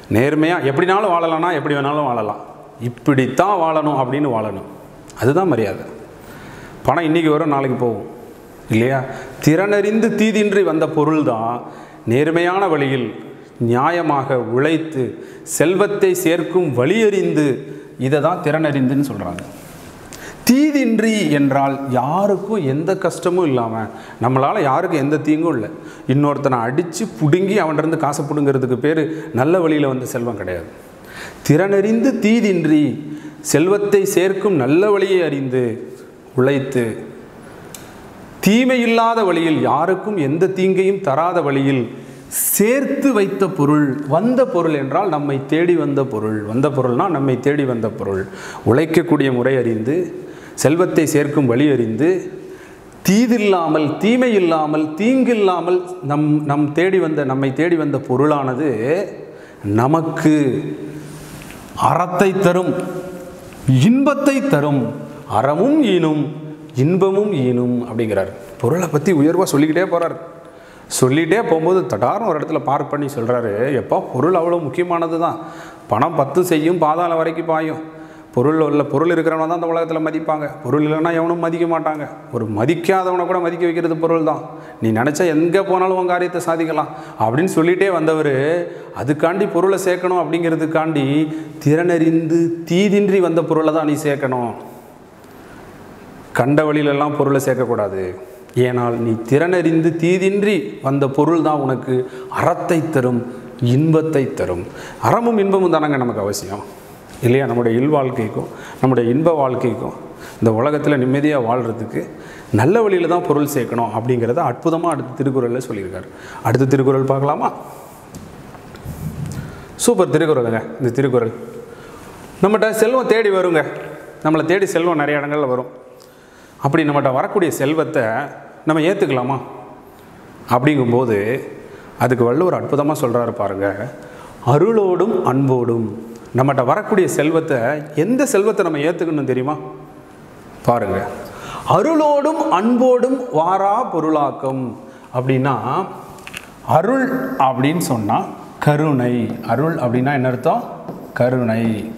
Speaker 1: நேர்மையாக எப்படினாலும் வாழலாம்னா எப்படி வேணாலும் வாழலாம் இப்படித்தான் வாழணும் அப்படின்னு வாழணும் அதுதான் மரியாதை பணம் இன்றைக்கி வரும் நாளைக்கு போகும் இல்லையா திறனறிந்து தீதின்றி வந்த பொருள் தான் நேர்மையான வழியில் நியாயமாக உழைத்து செல்வத்தை சேர்க்கும் வழியறிந்து இதை தான் திறனறிந்துன்னு சொல்கிறாங்க தீதின்றி என்றால் யாருக்கும் எந்த கஷ்டமும் இல்லாமல் நம்மளால் யாருக்கும் எந்த தீங்கும் இல்லை இன்னொருத்தனை அடித்து பிடுங்கி அவன்கிட்ட காசை பிடுங்கிறதுக்கு பேர் நல்ல வழியில் வந்த செல்வம் கிடையாது திறனறிந்து தீதின்றி செல்வத்தை சேர்க்கும் நல்ல வழியை அறிந்து உழைத்து தீமை இல்லாத வழியில் யாருக்கும் எந்த தீங்கையும் தராத வழியில் சேர்த்து வைத்த பொருள் வந்த பொருள் என்றால் நம்மை தேடி வந்த பொருள் வந்த பொருள்னா நம்மை தேடி வந்த பொருள் உழைக்கக்கூடிய முறை அறிந்து செல்வத்தை சேர்க்கும் வழி அறிந்து தீதில்லாமல் தீமை இல்லாமல் தீங்கில்லாமல் நம் நம் தேடி வந்த நம்மை தேடி வந்த பொருளானது நமக்கு அறத்தை தரும் இன்பத்தை தரும் அறமும் ஈனும் இன்பமும் ஈனும் அப்படிங்கிறார் பொருளை பற்றி உயர்வாக சொல்லிக்கிட்டே போகிறார் சொல்லிகிட்டே போகும்போது தடார்னு ஒரு இடத்துல பார்க் பண்ணி சொல்கிறாரு எப்போ பொருள் அவ்வளோ முக்கியமானது தான் பணம் பத்து செய்யும் பாதாளம் வரைக்கும் பாயும் பொருள் உள்ள பொருள் இருக்கிறவனை தான் அந்த உலகத்தில் மதிப்பாங்க பொருள் இல்லைன்னா எவனும் மதிக்க மாட்டாங்க ஒரு மதிக்காதவனை கூட மதிக்க வைக்கிறது பொருள் தான் நீ நினச்சா எங்கே போனாலும் உன் காரியத்தை சாதிக்கலாம் அப்படின்னு சொல்லிகிட்டே வந்தவர் அதுக்காண்டி பொருளை சேர்க்கணும் அப்படிங்கிறதுக்காண்டி திறனறிந்து தீதின்றி வந்த பொருளை தான் நீ சேர்க்கணும் கண்ட வழியிலெல்லாம் பொருளை சேர்க்கக்கூடாது ஏனால் நீ திறனறிந்து தீதின்றி வந்த பொருள் தான் உனக்கு அறத்தை தரும் இன்பத்தை தரும் அறமும் இன்பமும் தானங்க நமக்கு அவசியம் இல்லையா நம்முடைய இல்வாழ்க்கைக்கும் நம்முடைய இன்ப வாழ்க்கைக்கும் இந்த உலகத்தில் நிம்மதியாக வாழ்கிறதுக்கு நல்ல வழியில் தான் பொருள் சேர்க்கணும் அப்படிங்கிறத அற்புதமாக அடுத்த திருக்குறளில் சொல்லியிருக்காரு அடுத்த திருக்குறள் பார்க்கலாமா சூப்பர் திருக்குறளுங்க இந்த திருக்குறள் நம்மகிட்ட செல்வம் தேடி வருங்க நம்மளை தேடி செல்வம் நிறைய இடங்களில் வரும் அப்படி நம்மகிட்ட வரக்கூடிய செல்வத்தை நம்ம ஏற்றுக்கலாமா அப்படிங்கும்போது அதுக்கு வள்ளுவர் அற்புதமாக சொல்கிறாரு பாருங்க அருளோடும் அன்போடும் நம்மகிட்ட வரக்கூடிய செல்வத்தை எந்த செல்வத்தை நம்ம ஏற்றுக்கணும் தெரியுமா பாருங்க அருளோடும் அன்போடும் வாரா பொருளாக்கம் அப்படின்னா அருள் அப்படின்னு சொன்னால் கருணை அருள் அப்படின்னா என்ன அர்த்தம் கருணை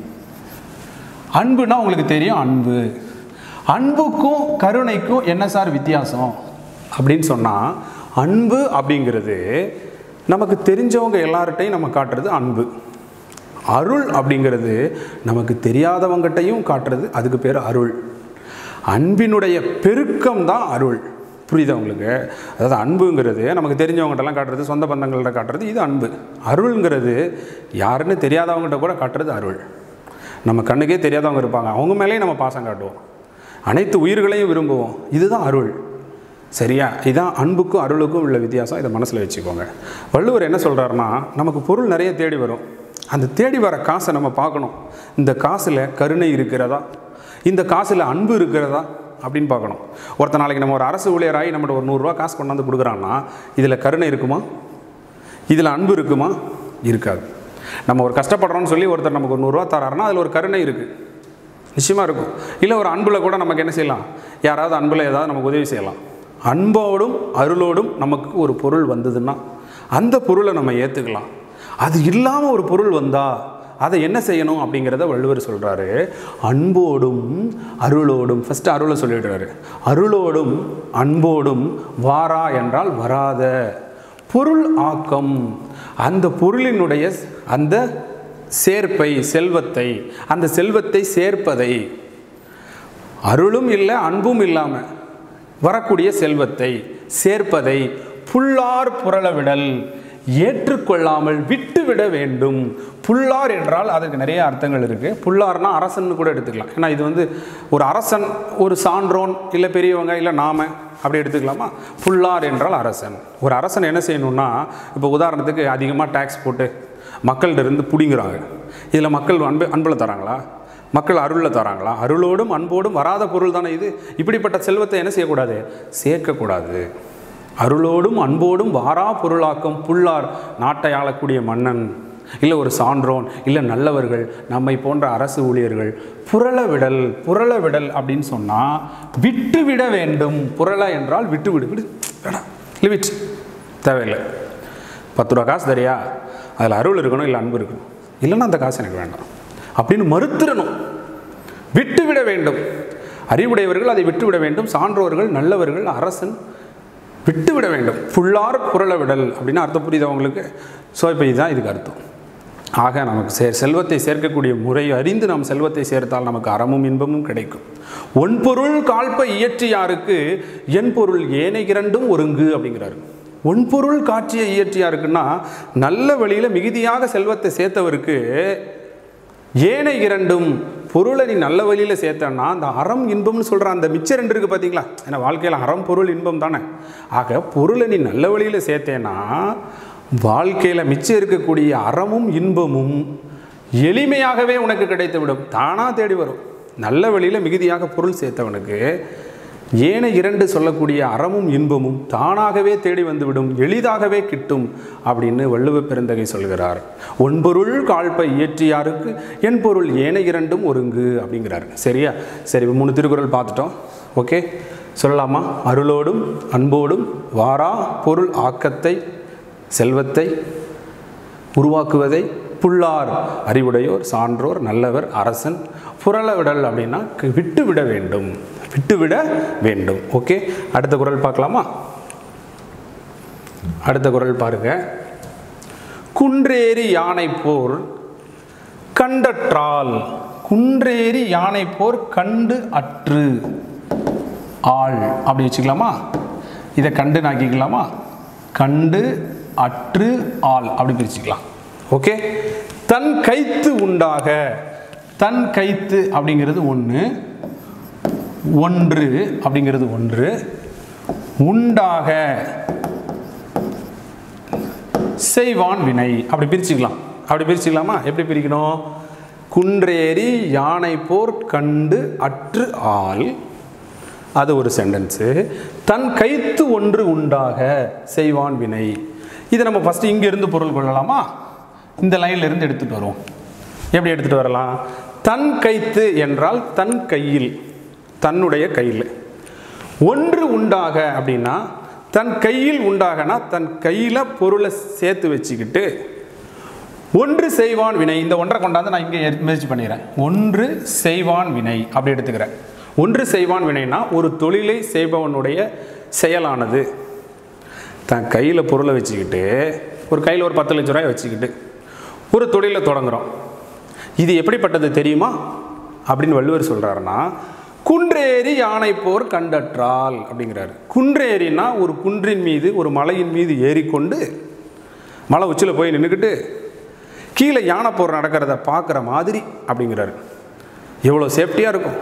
Speaker 1: அன்புனா உங்களுக்கு தெரியும் அன்பு அன்புக்கும் கருணைக்கும் என்ன சார் வித்தியாசம் அப்படின்னு சொன்னால் அன்பு அப்படிங்கிறது நமக்கு தெரிஞ்சவங்க எல்லார்ட்டையும் நம்ம காட்டுறது அன்பு அருள் அப்படிங்கிறது நமக்கு தெரியாதவங்ககிட்டையும் காட்டுறது அதுக்கு பேர் அருள் அன்பினுடைய பெருக்கம் தான் அருள் புரியுதா உங்களுக்கு அதாவது அன்புங்கிறது நமக்கு தெரிஞ்சவங்ககிட்டலாம் காட்டுறது சொந்த பந்தங்கள்கிட்ட காட்டுறது இது அன்பு அருள்ங்கிறது யாருன்னு தெரியாதவங்ககிட்ட கூட காட்டுறது அருள் நம்ம கண்ணுக்கே தெரியாதவங்க இருப்பாங்க அவங்க மேலேயும் நம்ம பாசம் காட்டுவோம் அனைத்து உயிர்களையும் விரும்புவோம் இதுதான் அருள் சரியா இதான் அன்புக்கும் அருளுக்கும் உள்ள வித்தியாசம் இதை மனசில் வச்சுக்கோங்க வள்ளுவர் என்ன சொல்கிறாருன்னா நமக்கு பொருள் நிறைய தேடி வரும் அந்த தேடி வர காசை நம்ம பார்க்கணும் இந்த காசில் கருணை இருக்கிறதா இந்த காசில் அன்பு இருக்கிறதா அப்படின்னு பார்க்கணும் ஒருத்த நாளைக்கு நம்ம ஒரு அரசு ஊழியராகி நம்மகிட்ட ஒரு நூறுரூவா காசு கொண்டாந்து கொடுக்குறான்னா இதில் கருணை இருக்குமா இதில் அன்பு இருக்குமா இருக்காது நம்ம ஒரு கஷ்டப்படுறோம்னு சொல்லி ஒருத்தர் நமக்கு ஒரு நூறுரூவா தராருன்னா அதில் ஒரு கருணை இருக்குது நிச்சயமாக இருக்கும் இல்லை ஒரு அன்பில் கூட நமக்கு என்ன செய்யலாம் யாராவது அன்பில் ஏதாவது நமக்கு உதவி செய்யலாம் அன்போடும் அருளோடும் நமக்கு ஒரு பொருள் வந்ததுன்னா அந்த பொருளை நம்ம ஏற்றுக்கலாம் அது இல்லாமல் ஒரு பொருள் வந்தால் அதை என்ன செய்யணும் அப்படிங்கிறத வள்ளுவர் சொல்கிறாரு அன்போடும் அருளோடும் ஃபஸ்ட்டு அருளை சொல்லிடுறாரு அருளோடும் அன்போடும் வாரா என்றால் வராத பொருள் ஆக்கம் அந்த பொருளினுடைய அந்த சேர்ப்பை செல்வத்தை அந்த செல்வத்தை சேர்ப்பதை அருளும் இல்லை அன்பும் இல்லாமல் வரக்கூடிய செல்வத்தை சேர்ப்பதை புல்லார் புரளவிடல் ஏற்றுக்கொள்ளாமல் விட்டுவிட வேண்டும் புல்லார் என்றால் அதுக்கு நிறைய அர்த்தங்கள் இருக்குது புல்லார்னா அரசன் கூட எடுத்துக்கலாம் ஏன்னா இது வந்து ஒரு அரசன் ஒரு சான்றோன் இல்லை பெரியவங்க இல்லை நாம அப்படி எடுத்துக்கலாமா புல்லார் என்றால் அரசன் ஒரு அரசன் என்ன செய்யணும்னா இப்போ உதாரணத்துக்கு அதிகமாக டேக்ஸ் போட்டு மக்கள்கிட்ட இருந்து பிடிங்கிறாங்க இதில் மக்கள் அன்பு அன்பில் தராங்களா மக்கள் அருளில் தராங்களா அருளோடும் அன்போடும் வராத பொருள் தானே இது இப்படிப்பட்ட செல்வத்தை என்ன செய்யக்கூடாது சேர்க்கக்கூடாது அருளோடும் அன்போடும் வாரா பொருளாக்கும் புல்லார் நாட்டை ஆளக்கூடிய மன்னன் இல்லை ஒரு சான்றோன் இல்லை நல்லவர்கள் நம்மை போன்ற அரசு ஊழியர்கள் புரள விடல் புரள விடல் அப்படின்னு சொன்னால் விட்டு விட வேண்டும் புரள என்றால் விட்டு விடு விடு வேணாம் லிமிட் தேவையில்லை பத்து ரூபா காசு தரியா அதில் அருள் இருக்கணும் இல்லை அன்பு இருக்கணும் இல்லைன்னா அந்த காசு எனக்கு வேண்டாம் அப்படின்னு மறுத்துடணும் விட்டுவிட வேண்டும் அறிவுடையவர்கள் அதை விட்டுவிட வேண்டும் சான்றோர்கள் நல்லவர்கள் அரசன் விட்டுவிட வேண்டும் புல்லார் புரள விடல் அப்படின்னு அர்த்தம் புரியுது அவங்களுக்கு ஸோ இப்போ இதுதான் இதுக்கு அர்த்தம் ஆக நமக்கு சே செல்வத்தை சேர்க்கக்கூடிய முறை அறிந்து நாம் செல்வத்தை சேர்த்தால் நமக்கு அறமும் இன்பமும் கிடைக்கும் ஒன்பொருள் காழ்ப்ப இயற்றியாருக்கு என் பொருள் ஏனை இரண்டும் ஒருங்கு அப்படிங்கிறாரு ஒன்பொருள் காட்சியை இயற்றியாருக்குன்னா நல்ல வழியில் மிகுதியாக செல்வத்தை சேர்த்தவருக்கு ஏனை இரண்டும் பொருளை நீ நல்ல வழியில் சேர்த்தன்னா அந்த அறம் இன்பம்னு சொல்கிற அந்த மிச்சம் ரெண்டு இருக்குது பார்த்தீங்களா ஏன்னா வாழ்க்கையில் அறம் பொருள் இன்பம் தானே ஆக பொருளை நீ நல்ல வழியில் சேர்த்தேன்னா வாழ்க்கையில் மிச்சம் இருக்கக்கூடிய அறமும் இன்பமும் எளிமையாகவே உனக்கு கிடைத்துவிடும் தானாக தேடி வரும் நல்ல வழியில் மிகுதியாக பொருள் சேர்த்தவனுக்கு ஏன இரண்டு சொல்லக்கூடிய அறமும் இன்பமும் தானாகவே தேடி வந்துவிடும் எளிதாகவே கிட்டும் அப்படின்னு வள்ளுவ பெருந்தகை சொல்கிறார் ஒன்பொருள் காழ்ப்பை இயற்றியாருக்கு என் பொருள் ஏன இரண்டும் ஒருங்கு அப்படிங்கிறார் சரியா சரி மூணு திருக்குறள் பார்த்துட்டோம் ஓகே சொல்லலாமா அருளோடும் அன்போடும் வாரா பொருள் ஆக்கத்தை செல்வத்தை உருவாக்குவதை புல்லார் அறிவுடையோர் சான்றோர் நல்லவர் அரசன் புரள விடல் அப்படின்னா கு- விட்டுவிட வேண்டும் விட்டுவிட வேண்டும் ஓகே அடுத்த குறள் பார்க்கலாமா அடுத்த குறள் பாருங்க குன்றேறி யானை போர் கண்டற்றால் குன்றேறி யானை போர் கண்டு அற்று ஆள் அப்படி வச்சுக்கலாமா இதை கண்டு நாக்கிக்கலாமா கண்டு அற்று ஆள் அப்படி பிரிச்சுக்கலாம் ஓகே தன் கைத்து உண்டாக தன் கைத்து அப்படிங்கிறது ஒன்று ஒன்று அப்படிங்கிறது ஒன்று உண்டாக செய்வான் வினை அப்படி பிரிச்சுக்கலாம் அப்படி பிரிச்சுக்கலாமா எப்படி பிரிக்கணும் குன்றேறி யானை போர் கண்டு அற்று ஆள் அது ஒரு சென்டென்ஸு தன் கைத்து ஒன்று உண்டாக செய்வான் வினை இதை நம்ம ஃபஸ்ட்டு இங்கிருந்து பொருள் கொள்ளலாமா இந்த லைன்ல இருந்து எடுத்துட்டு வருவோம் எப்படி எடுத்துட்டு வரலாம் தன் கைத்து என்றால் தன் கையில் தன்னுடைய கையில் ஒன்று உண்டாக அப்படின்னா தன் கையில் உண்டாகனா தன் கையில் பொருளை சேர்த்து வச்சுக்கிட்டு ஒன்று செய்வான் வினை இந்த ஒன்றை கொண்டாந்து நான் இங்கே எடு- முயற்சி பண்ணிடுறேன் ஒன்று செய்வான் வினை அப்படி எடுத்துக்கிறேன் ஒன்று செய்வான் வினைனா ஒரு தொழிலை செய்பவனுடைய செயலானது தன் கையில் பொருளை வச்சுக்கிட்டு ஒரு கையில் ஒரு பத்து லட்ச ரூபாய் வச்சுக்கிட்டு ஒரு தொழிலை தொடங்குறோம் இது எப்படிப்பட்டது தெரியுமா அப்படின்னு வள்ளுவர் சொல்கிறாருன்னா குன்றேறி யானை போர் கண்டற்றால் அப்படிங்கிறாரு குன்றேறினா ஒரு குன்றின் மீது ஒரு மலையின் மீது ஏறிக்கொண்டு மலை உச்சியில் போய் நின்றுக்கிட்டு கீழே யானை போர் நடக்கிறத பார்க்குற மாதிரி அப்படிங்கிறாரு எவ்வளோ சேஃப்டியாக இருக்கும்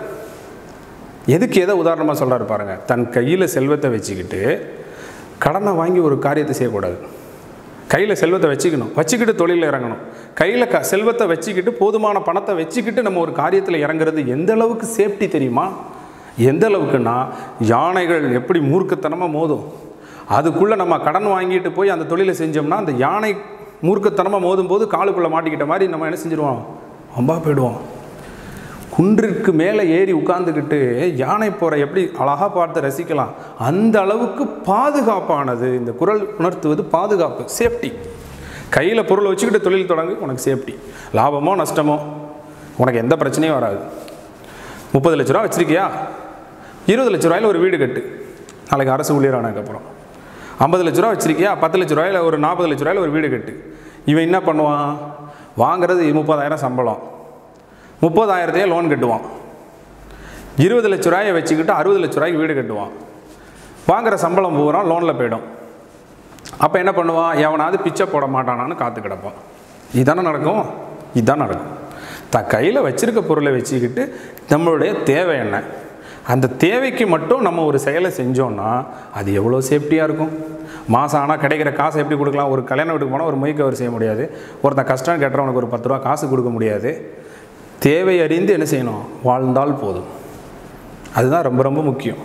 Speaker 1: எதுக்கு எதை உதாரணமாக சொல்கிறாரு பாருங்க தன் கையில் செல்வத்தை வச்சுக்கிட்டு கடனை வாங்கி ஒரு காரியத்தை செய்யக்கூடாது கையில் செல்வத்தை வச்சுக்கணும் வச்சுக்கிட்டு தொழிலில் இறங்கணும் கையில் க செல்வத்தை வச்சுக்கிட்டு போதுமான பணத்தை வச்சுக்கிட்டு நம்ம ஒரு காரியத்தில் இறங்குறது எந்த அளவுக்கு சேஃப்டி தெரியுமா எந்த அளவுக்குன்னா யானைகள் எப்படி மூர்க்கத்தனமாக மோதும் அதுக்குள்ளே நம்ம கடன் வாங்கிட்டு போய் அந்த தொழிலை செஞ்சோம்னா அந்த யானை மூர்க்கத்தனமாக மோதும் போது காலுக்குள்ளே மாட்டிக்கிட்ட மாதிரி நம்ம என்ன செஞ்சிருவோம் அம்பா போயிடுவோம் குன்றிற்கு மேலே ஏறி உட்கார்ந்துக்கிட்டு யானை போகிற எப்படி அழகாக பார்த்து ரசிக்கலாம் அந்த அளவுக்கு பாதுகாப்பானது இந்த குரல் உணர்த்துவது பாதுகாப்பு சேஃப்டி கையில் பொருளை வச்சுக்கிட்டு தொழில் தொடங்கு உனக்கு சேஃப்டி லாபமோ நஷ்டமோ உனக்கு எந்த பிரச்சனையும் வராது முப்பது லட்ச ரூபா வச்சுருக்கியா இருபது லட்ச ரூபாயில் ஒரு வீடு கட்டு நாளைக்கு அரசு ஊழியரானதுக்கப்புறம் ஐம்பது லட்ச ரூபா வச்சுருக்கியா பத்து லட்ச ரூபாயில் ஒரு நாற்பது லட்ச ரூபாயில் ஒரு வீடு கட்டு இவன் என்ன பண்ணுவான் வாங்குறது முப்பதாயிரம் சம்பளம் முப்பதாயிரத்தையே லோன் கட்டுவான் இருபது லட்ச ரூபாயை வச்சுக்கிட்டு அறுபது லட்ச ரூபாய்க்கு வீடு கட்டுவான் வாங்குற சம்பளம் பூரா லோனில் போயிடும் அப்போ என்ன பண்ணுவான் எவனாவது பிச்சை போட மாட்டானான்னு காத்து கிடப்பான் இதானே நடக்கும் இதுதான் நடக்கும் த கையில் வச்சிருக்க பொருளை வச்சுக்கிட்டு நம்மளுடைய தேவை என்ன அந்த தேவைக்கு மட்டும் நம்ம ஒரு செயலை செஞ்சோம்னா அது எவ்வளோ சேஃப்டியாக இருக்கும் மாதம் ஆனால் கிடைக்கிற காசை எப்படி கொடுக்கலாம் ஒரு கல்யாண வீட்டுக்கு போனால் ஒரு மொய் கவர் செய்ய முடியாது ஒருத்தன் கஷ்டம் கேட்டுறவனுக்கு ஒரு பத்து ரூபா காசு கொடுக்க முடியாது தேவை அறிந்து என்ன செய்யணும் வாழ்ந்தால் போதும் அதுதான் ரொம்ப ரொம்ப முக்கியம்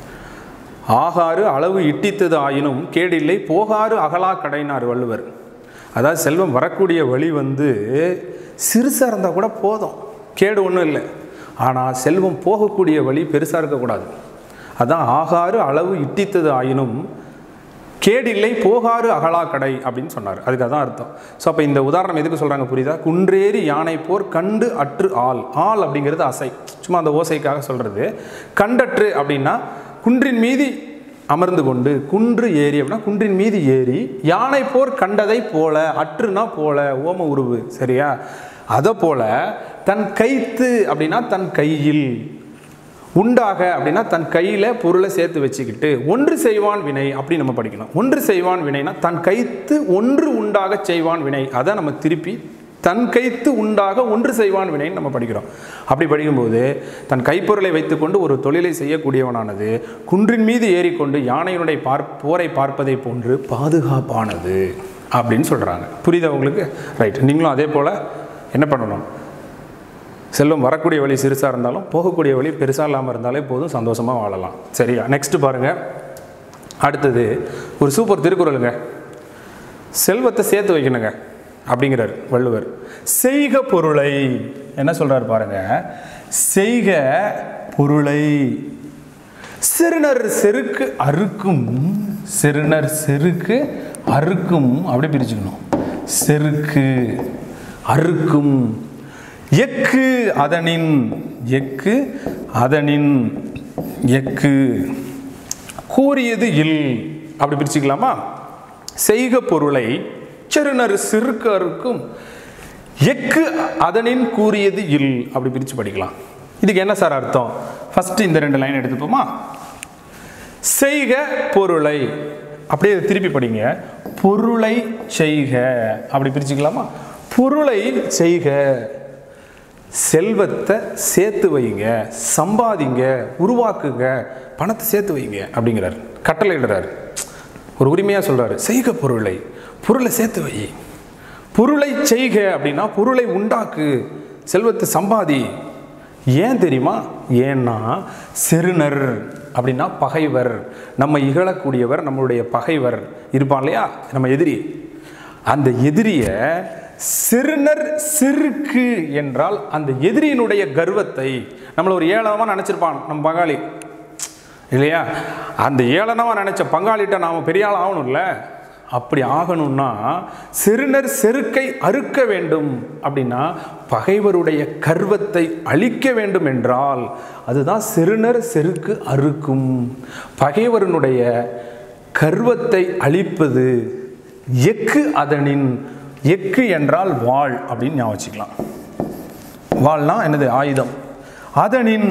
Speaker 1: ஆகாறு அளவு இட்டித்தது ஆயினும் கேடில்லை போகாறு அகலா கடைனார் வள்ளுவர் அதாவது செல்வம் வரக்கூடிய வழி வந்து சிறுசாக இருந்தால் கூட போதும் கேடு ஒன்றும் இல்லை ஆனால் செல்வம் போகக்கூடிய வழி பெருசாக இருக்கக்கூடாது அதான் ஆகாறு அளவு இட்டித்தது ஆயினும் கேடில்லை போகாறு அகலா கடை அப்படின்னு சொன்னார் அதுக்கு அதான் அர்த்தம் ஸோ அப்போ இந்த உதாரணம் எதுக்கு சொல்கிறாங்க புரியுதா குன்றேறி யானை போர் கண்டு அற்று ஆள் ஆள் அப்படிங்கிறது அசை சும்மா அந்த ஓசைக்காக சொல்கிறது கண்டற்று அப்படின்னா குன்றின் மீதி அமர்ந்து கொண்டு குன்று ஏறி அப்படின்னா குன்றின் மீது ஏறி யானை போர் கண்டதை போல அற்றுனா போல ஓம உருவு சரியா அதை போல தன் கைத்து அப்படின்னா தன் கையில் உண்டாக அப்படின்னா தன் கையில் பொருளை சேர்த்து வச்சுக்கிட்டு ஒன்று செய்வான் வினை அப்படி நம்ம படிக்கணும் ஒன்று செய்வான் வினைனா தன் கைத்து ஒன்று உண்டாக செய்வான் வினை அதை நம்ம திருப்பி தன் கைத்து உண்டாக ஒன்று செய்வான் வினைன்னு நம்ம படிக்கிறோம் அப்படி படிக்கும்போது தன் கைப்பொருளை வைத்துக்கொண்டு ஒரு தொழிலை செய்யக்கூடியவனானது குன்றின் மீது ஏறிக்கொண்டு யானையினுடைய பார் போரை பார்ப்பதை போன்று பாதுகாப்பானது அப்படின்னு சொல்கிறாங்க புரியுதா உங்களுக்கு ரைட் நீங்களும் அதே போல் என்ன பண்ணணும் செல்வம் வரக்கூடிய வழி சிறுசாக இருந்தாலும் போகக்கூடிய வழி பெருசாக இல்லாமல் இருந்தாலே போதும் சந்தோஷமாக வாழலாம் சரியா நெக்ஸ்ட் பாருங்கள் அடுத்தது ஒரு சூப்பர் திருக்குறளுங்க செல்வத்தை சேர்த்து வைக்கணுங்க அப்படிங்கிறார் வள்ளுவர் செய்க பொருளை என்ன சொல்றாரு பாருங்க செய்க பொருளை சிறுநர் செருக்கு அறுக்கும் சிறுநர் செருக்கு அறுக்கும் அப்படி பிரிச்சுக்கணும் செருக்கு அறுக்கும் எக்கு அதனின் எக்கு அதனின் எக்கு கூறியது இல் அப்படி பிரிச்சுக்கலாமா செய்க பொருளை செருணர் சிறுக்கு அறுக்கும் எக்கு அதனின் கூறியது இல் அப்படி பிரித்து படிக்கலாம் இதுக்கு என்ன சார் அர்த்தம் ஃபர்ஸ்ட் இந்த ரெண்டு லைன் எடுத்துப்போமா செய்க பொருளை அப்படியே இதை திருப்பி படிங்க பொருளை செய்க அப்படி பிரிச்சுக்கலாமா பொருளை செய்க செல்வத்தை சேர்த்து வைங்க சம்பாதிங்க உருவாக்குங்க பணத்தை சேர்த்து வைங்க அப்படிங்கிறார் கட்டளையிடுறார் ஒரு உரிமையாக சொல்றாரு செய்க பொருளை பொருளை சேர்த்து வை பொருளை செய்க அப்படின்னா பொருளை உண்டாக்கு செல்வத்தை சம்பாதி ஏன் தெரியுமா ஏன்னா செருணர் அப்படின்னா பகைவர் நம்ம இகழக்கூடியவர் நம்மளுடைய பகைவர் இருப்பான் இல்லையா நம்ம எதிரி அந்த எதிரிய சிறுநர் சிறுக்கு என்றால் அந்த எதிரியினுடைய கர்வத்தை நம்மளை ஒரு ஏளனமாக நினச்சிருப்பான் நம்ம பங்காளி இல்லையா அந்த ஏளனமாக நினச்ச பங்காளிட்ட நாம் பெரிய ஆள் ஆகணும்ல அப்படி ஆகணும்னா சிறுநர் செருக்கை அறுக்க வேண்டும் அப்படின்னா பகைவருடைய கர்வத்தை அழிக்க வேண்டும் என்றால் அதுதான் சிறுநர் செருக்கு அறுக்கும் பகைவரனுடைய கர்வத்தை அழிப்பது எக்கு அதனின் எக்கு என்றால் வாள் அப்படின்னு ஞாபகம் வச்சுக்கலாம் வாள்னா என்னது ஆயுதம் அதனின்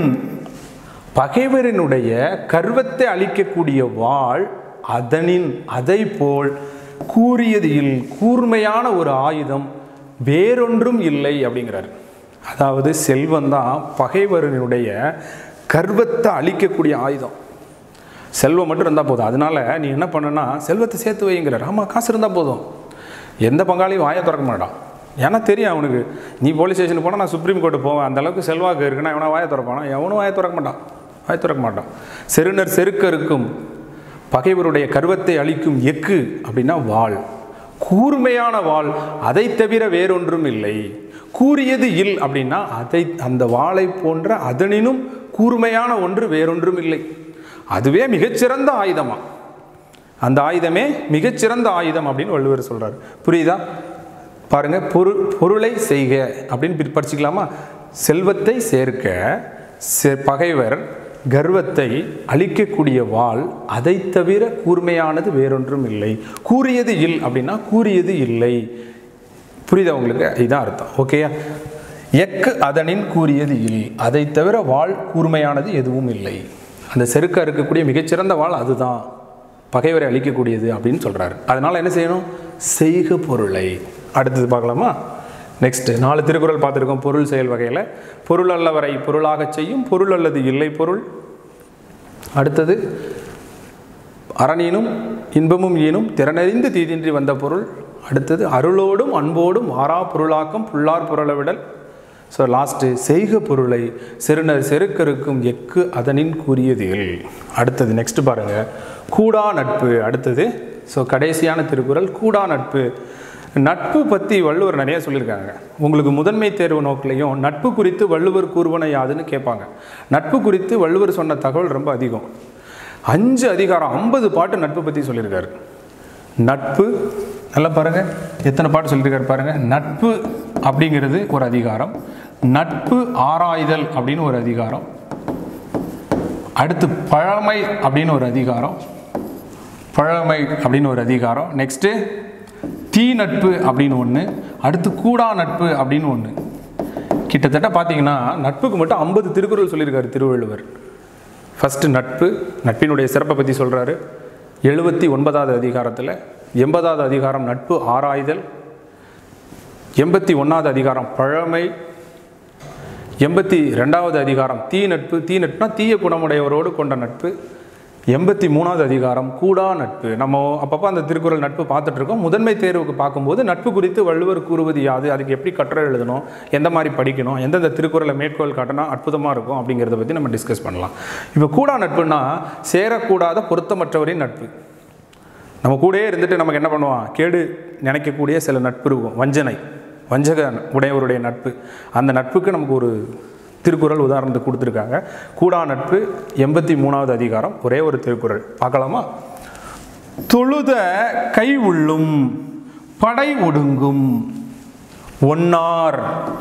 Speaker 1: பகைவரினுடைய கர்வத்தை அழிக்கக்கூடிய வாள் அதனின் அதை போல் கூறியது இல் கூர்மையான ஒரு ஆயுதம் வேறொன்றும் இல்லை அப்படிங்கிறார் அதாவது செல்வம் தான் பகைவரனுடைய கர்வத்தை அழிக்கக்கூடிய ஆயுதம் செல்வம் மட்டும் இருந்தால் போதும் அதனால நீ என்ன பண்ணுன்னா செல்வத்தை சேர்த்து வைங்கிறார் ஆமாம் காசு இருந்தால் போதும் எந்த பங்காளியும் வாயை திறக்க மாட்டான் ஏன்னா தெரியும் அவனுக்கு நீ போலீஸ் ஸ்டேஷனுக்கு போனால் நான் சுப்ரீம் கோர்ட்டு போவேன் அந்த அளவுக்கு செல்வாக்கு இருக்குன்னா எவனா வாயை திறப்பானா எவனும் வாயை திறக்க மாட்டான் வாயை திறக்க மாட்டான் செருணர் செருக்க இருக்கும் பகைவருடைய கர்வத்தை அழிக்கும் எக்கு அப்படின்னா வாள் கூர்மையான வாள் அதை தவிர வேறொன்றும் இல்லை கூறியது இல் அப்படின்னா அதை அந்த வாளை போன்ற அதனினும் கூர்மையான ஒன்று வேறொன்றும் இல்லை அதுவே மிகச்சிறந்த ஆயுதமா அந்த ஆயுதமே மிகச்சிறந்த ஆயுதம் அப்படின்னு வள்ளுவர் சொல்றார் புரியுதா பாருங்க பொரு பொருளை செய்க அப்படின்னு பி- படிச்சுக்கலாமா செல்வத்தை சேர்க்க செ- பகைவர் கர்வத்தை அழிக்கக்கூடிய வாள் அதை தவிர கூர்மையானது வேறொன்றும் இல்லை கூறியது இல் அப்படின்னா கூறியது இல்லை புரியுதா உங்களுக்கு இதான் அர்த்தம் ஓகேயா எக்கு அதனின் கூறியது இல் அதை தவிர வாள் கூர்மையானது எதுவும் இல்லை அந்த செருக்க இருக்கக்கூடிய மிகச்சிறந்த வாள் அதுதான் பகைவரை அழிக்கக்கூடியது அப்படின்னு சொல்றாரு அதனால என்ன செய்யணும் செய்க பொருளை அடுத்தது பார்க்கலாமா நெக்ஸ்ட் நாலு திருக்குறள் பார்த்துருக்கோம் பொருள் செயல் வகையில் பொருள் அல்லவரை பொருளாகச் செய்யும் பொருள் அல்லது இல்லை பொருள் அடுத்தது அரணீனும் இன்பமும் ஈனும் திறனறிந்து தீதின்றி வந்த பொருள் அடுத்தது அருளோடும் அன்போடும் வாரா பொருளாக்கம் புல்லார் புரளவிடல் ஸோ லாஸ்ட்டு செய்க பொருளை சிறுநர் செருக்கருக்கும் எக்கு அதனின் கூறியதில் அடுத்தது நெக்ஸ்ட் பாருங்க கூடா நட்பு அடுத்தது ஸோ கடைசியான திருக்குறள் கூடா நட்பு நட்பு பற்றி வள்ளுவர் நிறைய சொல்லியிருக்காங்க உங்களுக்கு முதன்மை தேர்வு நோக்கிலையும் நட்பு குறித்து வள்ளுவர் கூறுவன யாதுன்னு கேட்பாங்க நட்பு குறித்து வள்ளுவர் சொன்ன தகவல் ரொம்ப அதிகம் அஞ்சு அதிகாரம் ஐம்பது பாட்டு நட்பு பற்றி சொல்லியிருக்காரு நட்பு நல்லா பாருங்க எத்தனை பாட்டு சொல்லியிருக்காரு பாருங்க நட்பு அப்படிங்கிறது ஒரு அதிகாரம் நட்பு ஆராய்தல் அப்படின்னு ஒரு அதிகாரம் அடுத்து பழமை அப்படின்னு ஒரு அதிகாரம் பழமை அப்படின்னு ஒரு அதிகாரம் நெக்ஸ்ட்டு தீ நட்பு அப்படின்னு ஒன்று அடுத்து கூடா நட்பு அப்படின்னு ஒன்று கிட்டத்தட்ட பார்த்தீங்கன்னா நட்புக்கு மட்டும் ஐம்பது திருக்குறள் சொல்லியிருக்காரு திருவள்ளுவர் ஃபஸ்ட்டு நட்பு நட்பினுடைய சிறப்பை பற்றி சொல்கிறாரு எழுபத்தி ஒன்பதாவது அதிகாரத்தில் எண்பதாவது அதிகாரம் நட்பு ஆராய்தல் எண்பத்தி ஒன்றாவது அதிகாரம் பழமை எண்பத்தி ரெண்டாவது அதிகாரம் தீ நட்பு தீ நட்புனா தீய குணமுடையவரோடு கொண்ட நட்பு எண்பத்தி மூணாவது அதிகாரம் கூடா நட்பு நம்ம அப்பப்போ அந்த திருக்குறள் நட்பு பார்த்துட்டு இருக்கோம் முதன்மை தேர்வுக்கு பார்க்கும்போது நட்பு குறித்து வள்ளுவர் கூறுவது யாது அதுக்கு எப்படி கட்டுரை எழுதணும் எந்த மாதிரி படிக்கணும் எந்தெந்த திருக்குறளை மேற்கோள் காட்டினா அற்புதமாக இருக்கும் அப்படிங்கிறத பற்றி நம்ம டிஸ்கஸ் பண்ணலாம் இப்போ கூடா நட்புனா சேரக்கூடாத பொருத்தமற்றவரின் நட்பு நம்ம கூடயே இருந்துட்டு நமக்கு என்ன பண்ணுவான் கேடு நினைக்கக்கூடிய சில நட்பு இருக்கும் வஞ்சனை வஞ்சக உடையவருடைய நட்பு அந்த நட்புக்கு நமக்கு ஒரு திருக்குறள் உதாரணத்துக்கு கொடுத்துருக்காங்க கூடா நட்பு எண்பத்தி மூணாவது அதிகாரம் ஒரே ஒரு திருக்குறள் பார்க்கலாமா தொழுத கை உள்ளும் படை ஒடுங்கும் ஒன்னார்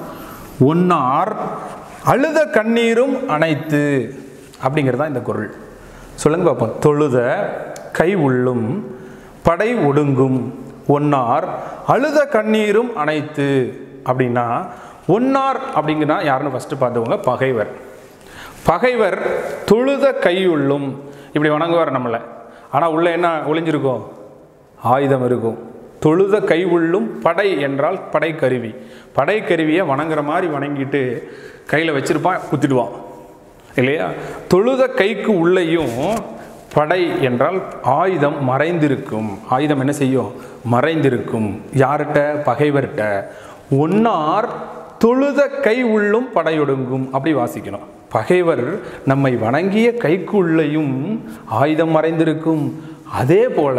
Speaker 1: ஒன்னார் அழுத கண்ணீரும் அனைத்து அப்படிங்கிறது தான் இந்த குறள் சொல்லுங்க பார்ப்போம் தொழுத கை உள்ளும் படை ஒடுங்கும் ஒன்னார் அழுத கண்ணீரும் அனைத்து அப்படின்னா ஒன்னார் அப்படிங்கன்னா யாருன்னு ஃபஸ்ட்டு பார்த்துக்கோங்க பகைவர் பகைவர் தொழுத கையுள்ளும் இப்படி வணங்குவார் நம்மளை ஆனால் உள்ள என்ன ஒளிஞ்சிருக்கும் ஆயுதம் இருக்கும் தொழுத கை உள்ளும் படை என்றால் படை கருவி படை கருவியை வணங்குற மாதிரி வணங்கிட்டு கையில் வச்சிருப்பான் குத்திடுவான் இல்லையா தொழுத கைக்கு உள்ளேயும் படை என்றால் ஆயுதம் மறைந்திருக்கும் ஆயுதம் என்ன செய்யும் மறைந்திருக்கும் யார்கிட்ட பகைவர்கிட்ட ஒன்னார் தொழுத கை உள்ளும் படையொடுங்கும் அப்படி வாசிக்கணும் பகைவர் நம்மை வணங்கிய கைக்கு உள்ளேயும் ஆயுதம் மறைந்திருக்கும் அதே போல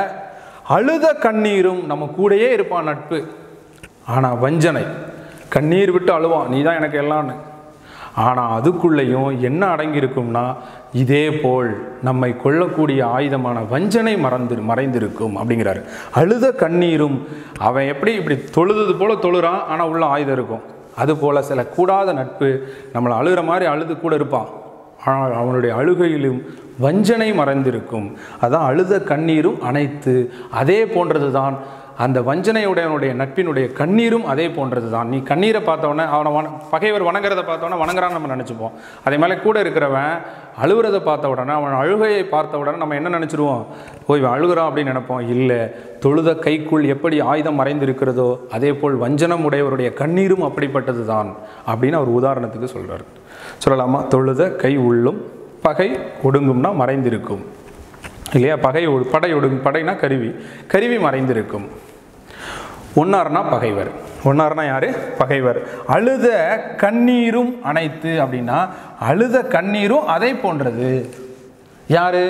Speaker 1: அழுத கண்ணீரும் நம்ம கூடயே இருப்பான் நட்பு ஆனால் வஞ்சனை கண்ணீர் விட்டு அழுவான் நீ தான் எனக்கு எல்லாம்னு ஆனால் அதுக்குள்ளேயும் என்ன அடங்கியிருக்கும்னா இதே போல் நம்மை கொள்ளக்கூடிய ஆயுதமான வஞ்சனை மறந்து மறைந்திருக்கும் அப்படிங்கிறாரு அழுத கண்ணீரும் அவன் எப்படி இப்படி தொழுது போல தொழுறான் ஆனால் உள்ள ஆயுதம் இருக்கும் அதுபோல் சில கூடாத நட்பு நம்மளை அழுகிற மாதிரி அழுது கூட இருப்பான் ஆனால் அவனுடைய அழுகையிலும் வஞ்சனை மறைந்திருக்கும் அதான் அழுத கண்ணீரும் அனைத்து அதே போன்றது தான் அந்த வஞ்சனையுடையவனுடைய நட்பினுடைய கண்ணீரும் அதே போன்றது தான் நீ கண்ணீரை பார்த்தவொடனே அவனை வன பகைவர் வணங்குறத பார்த்தவொடனே வணங்குறான்னு நம்ம நினச்சிப்போம் அதே மாதிரி கூட இருக்கிறவன் அழுகுறத பார்த்த உடனே அவன் அழுகையை பார்த்த உடனே நம்ம என்ன நினச்சிருவோம் ஓ இவன் அழுகுறான் அப்படின்னு நினைப்போம் இல்லை தொழுத கைக்குள் எப்படி ஆயுதம் மறைந்திருக்கிறதோ அதே போல் வஞ்சனம் உடையவருடைய கண்ணீரும் அப்படிப்பட்டது தான் அப்படின்னு அவர் உதாரணத்துக்கு சொல்கிறார் சொல்லலாமா தொழுத கை உள்ளும் பகை ஒடுங்கும்னா மறைந்திருக்கும் இல்லையா பகை ஒடு- படை ஒடுங்கும் படைனா கருவி கருவி மறைந்திருக்கும் ஒன்னார்னா பகைவர் ஒன்னார்னா யாரு பகைவர் அழுத கண்ணீரும் அனைத்து அப்படின்னா அழுத கண்ணீரும் அதை போன்றது யாரு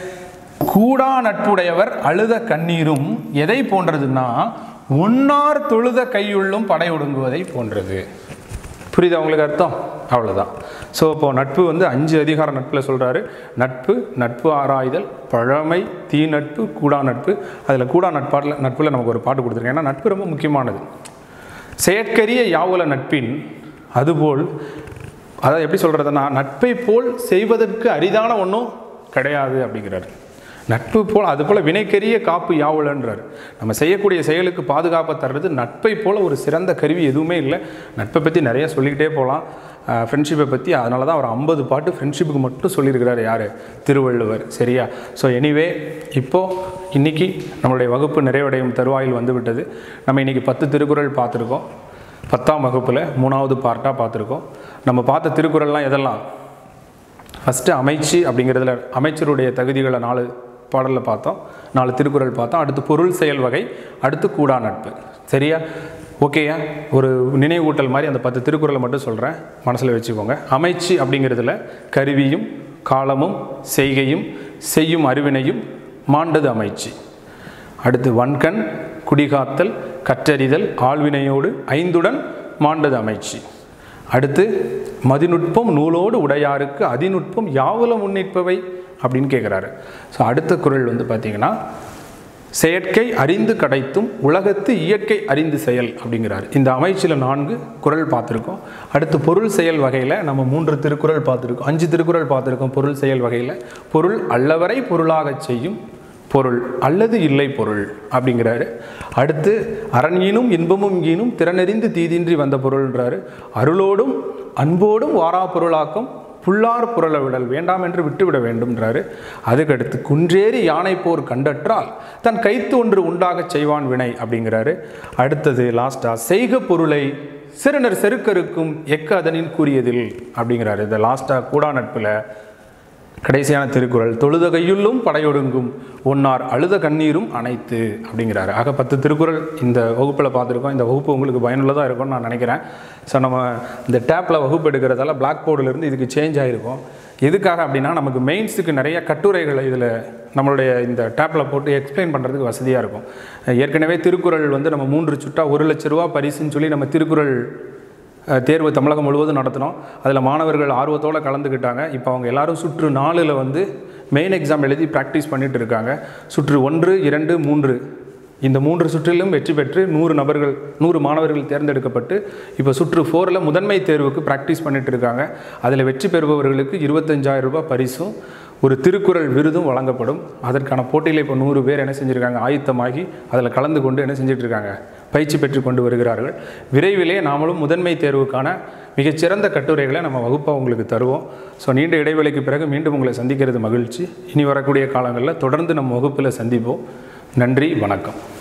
Speaker 1: கூடா நட்புடையவர் அழுத கண்ணீரும் எதை போன்றதுன்னா ஒன்னார் தொழுத கையுள்ளும் படை ஒடுங்குவதை போன்றது புரியுதா உங்களுக்கு அர்த்தம் அவ்வளோதான் ஸோ இப்போ நட்பு வந்து அஞ்சு அதிகார நட்பில் சொல்கிறாரு நட்பு நட்பு ஆராய்தல் பழமை தீ நட்பு கூடா நட்பு அதில் கூடா நட்பாட்டில் நட்பில் நமக்கு ஒரு பாட்டு கொடுத்துருக்கேன் ஏன்னா நட்பு ரொம்ப முக்கியமானது செயற்கரிய யாவுல நட்பின் அதுபோல் அதாவது எப்படி சொல்கிறதுனா நட்பை போல் செய்வதற்கு அரிதான ஒன்றும் கிடையாது அப்படிங்கிறாரு நட்பு போல் அது போல் வினைக்கரிய காப்பு யாவுலன்றார் நம்ம செய்யக்கூடிய செயலுக்கு பாதுகாப்பை தர்றது நட்பை போல் ஒரு சிறந்த கருவி எதுவுமே இல்லை நட்பை பற்றி நிறைய சொல்லிக்கிட்டே போகலாம் ஃப்ரெண்ட்ஷிப்பை பற்றி அதனால தான் அவர் ஐம்பது பாட்டு ஃப்ரெண்ட்ஷிப்புக்கு மட்டும் சொல்லியிருக்கிறார் யார் திருவள்ளுவர் சரியா ஸோ எனிவே இப்போது இன்னைக்கு நம்மளுடைய வகுப்பு நிறைவடையும் தருவாயில் வந்து விட்டது நம்ம இன்னைக்கு பத்து திருக்குறள் பார்த்துருக்கோம் பத்தாம் வகுப்பில் மூணாவது பார்ட்டாக பார்த்துருக்கோம் நம்ம பார்த்த திருக்குறள்லாம் எதெல்லாம் ஃபஸ்ட்டு அமைச்சு அப்படிங்கிறதுல அமைச்சருடைய தகுதிகளை நாலு பாடலில் பார்த்தோம் நாலு திருக்குறள் பார்த்தோம் அடுத்து பொருள் செயல் வகை அடுத்து கூடா நட்பு சரியா ஓகேயா ஒரு நினைவூட்டல் மாதிரி அந்த பத்து திருக்குறளை மட்டும் சொல்கிறேன் மனசில் வச்சுக்கோங்க அமைச்சு அப்படிங்கிறதுல கருவியும் காலமும் செய்கையும் செய்யும் அறிவினையும் மாண்டது அமைச்சு அடுத்து வன்கண் குடிகாத்தல் கற்றறிதல் ஆழ்வினையோடு ஐந்துடன் மாண்டது அமைச்சு அடுத்து மதிநுட்பம் நூலோடு உடையாருக்கு அதிநுட்பம் யாவுல முன்னிற்பவை அப்படின்னு கேட்குறாரு ஸோ அடுத்த குறள் வந்து பார்த்தீங்கன்னா செயற்கை அறிந்து கடைத்தும் உலகத்து இயற்கை அறிந்து செயல் அப்படிங்கிறார் இந்த அமைச்சில் நான்கு குறள் பார்த்துருக்கோம் அடுத்து பொருள் செயல் வகையில் நம்ம மூன்று திருக்குறள் பார்த்துருக்கோம் அஞ்சு திருக்குறள் பார்த்துருக்கோம் பொருள் செயல் வகையில் பொருள் அல்லவரை பொருளாகச் செய்யும் பொருள் அல்லது இல்லை பொருள் அப்படிங்கிறாரு அடுத்து அரண்யனும் இன்பமும் ஈனும் திறனறிந்து தீதின்றி வந்த பொருள்ன்றாரு அருளோடும் அன்போடும் வாரா பொருளாக்கம் புல்லார் புரள விடல் வேண்டாம் என்று விட்டுவிட வேண்டும்ன்றாரு அதுக்கடுத்து குன்றேறி யானை போர் கண்டற்றால் தன் கைத்து ஒன்று உண்டாகச் செய்வான் வினை அப்படிங்கிறாரு அடுத்தது லாஸ்டா செய்க பொருளை சிறுநர் செருக்கருக்கும் எக்க அதனின் கூறியதில் அப்படிங்கிறாரு இந்த லாஸ்டா கூடா நட்பில் கடைசியான திருக்குறள் தொழுத கையுள்ளும் படையொடுங்கும் ஒன்னார் அழுத கண்ணீரும் அனைத்து அப்படிங்கிறாரு ஆக பத்து திருக்குறள் இந்த வகுப்பில் பார்த்துருக்கோம் இந்த வகுப்பு உங்களுக்கு பயனுள்ளதாக இருக்கும்னு நான் நினைக்கிறேன் ஸோ நம்ம இந்த டேப்பில் வகுப்பு எடுக்கிறதால பிளாக் போர்டிலிருந்து இதுக்கு சேஞ்ச் ஆகிருக்கும் எதுக்காக அப்படின்னா நமக்கு மெயின்ஸுக்கு நிறைய கட்டுரைகளை இதில் நம்மளுடைய இந்த டேப்பில் போட்டு எக்ஸ்பிளைன் பண்ணுறதுக்கு வசதியாக இருக்கும் ஏற்கனவே திருக்குறள் வந்து நம்ம மூன்று சுட்டா ஒரு லட்ச ரூபா பரிசுன்னு சொல்லி நம்ம திருக்குறள் அஹ், தேர்வு தமிழகம் முழுவதும் நடத்தினோம் அதில் மாணவர்கள் ஆர்வத்தோடு கலந்துக்கிட்டாங்க இப்போ அவங்க எல்லாரும் சுற்று நாலில் வந்து மெயின் எக்ஸாம் எழுதி ப்ராக்டிஸ் பண்ணிட்டு இருக்காங்க சுற்று ஒன்று இரண்டு மூன்று இந்த மூன்று சுற்றிலும் வெற்றி பெற்று நூறு நபர்கள் நூறு மாணவர்கள் தேர்ந்தெடுக்கப்பட்டு இப்போ சுற்று ஃபோரில் முதன்மை தேர்வுக்கு ப்ராக்டிஸ் பண்ணிட்டு இருக்காங்க அதில் வெற்றி பெறுபவர்களுக்கு இருபத்தஞ்சாயிரம் ரூபாய் பரிசும் ஒரு திருக்குறள் விருதும் வழங்கப்படும் அதற்கான போட்டியில் இப்போ நூறு பேர் என்ன செஞ்சுருக்காங்க ஆயத்தமாகி அதில் கலந்து கொண்டு என்ன செஞ்சுட்டு இருக்காங்க பயிற்சி பெற்று கொண்டு வருகிறார்கள் விரைவிலே நாமளும் முதன்மை தேர்வுக்கான மிகச்சிறந்த கட்டுரைகளை நம்ம வகுப்பாக உங்களுக்கு தருவோம் ஸோ நீண்ட இடைவேளைக்கு பிறகு மீண்டும் உங்களை சந்திக்கிறது மகிழ்ச்சி இனி வரக்கூடிய காலங்களில் தொடர்ந்து நம்ம வகுப்பில் சந்திப்போம் நன்றி வணக்கம்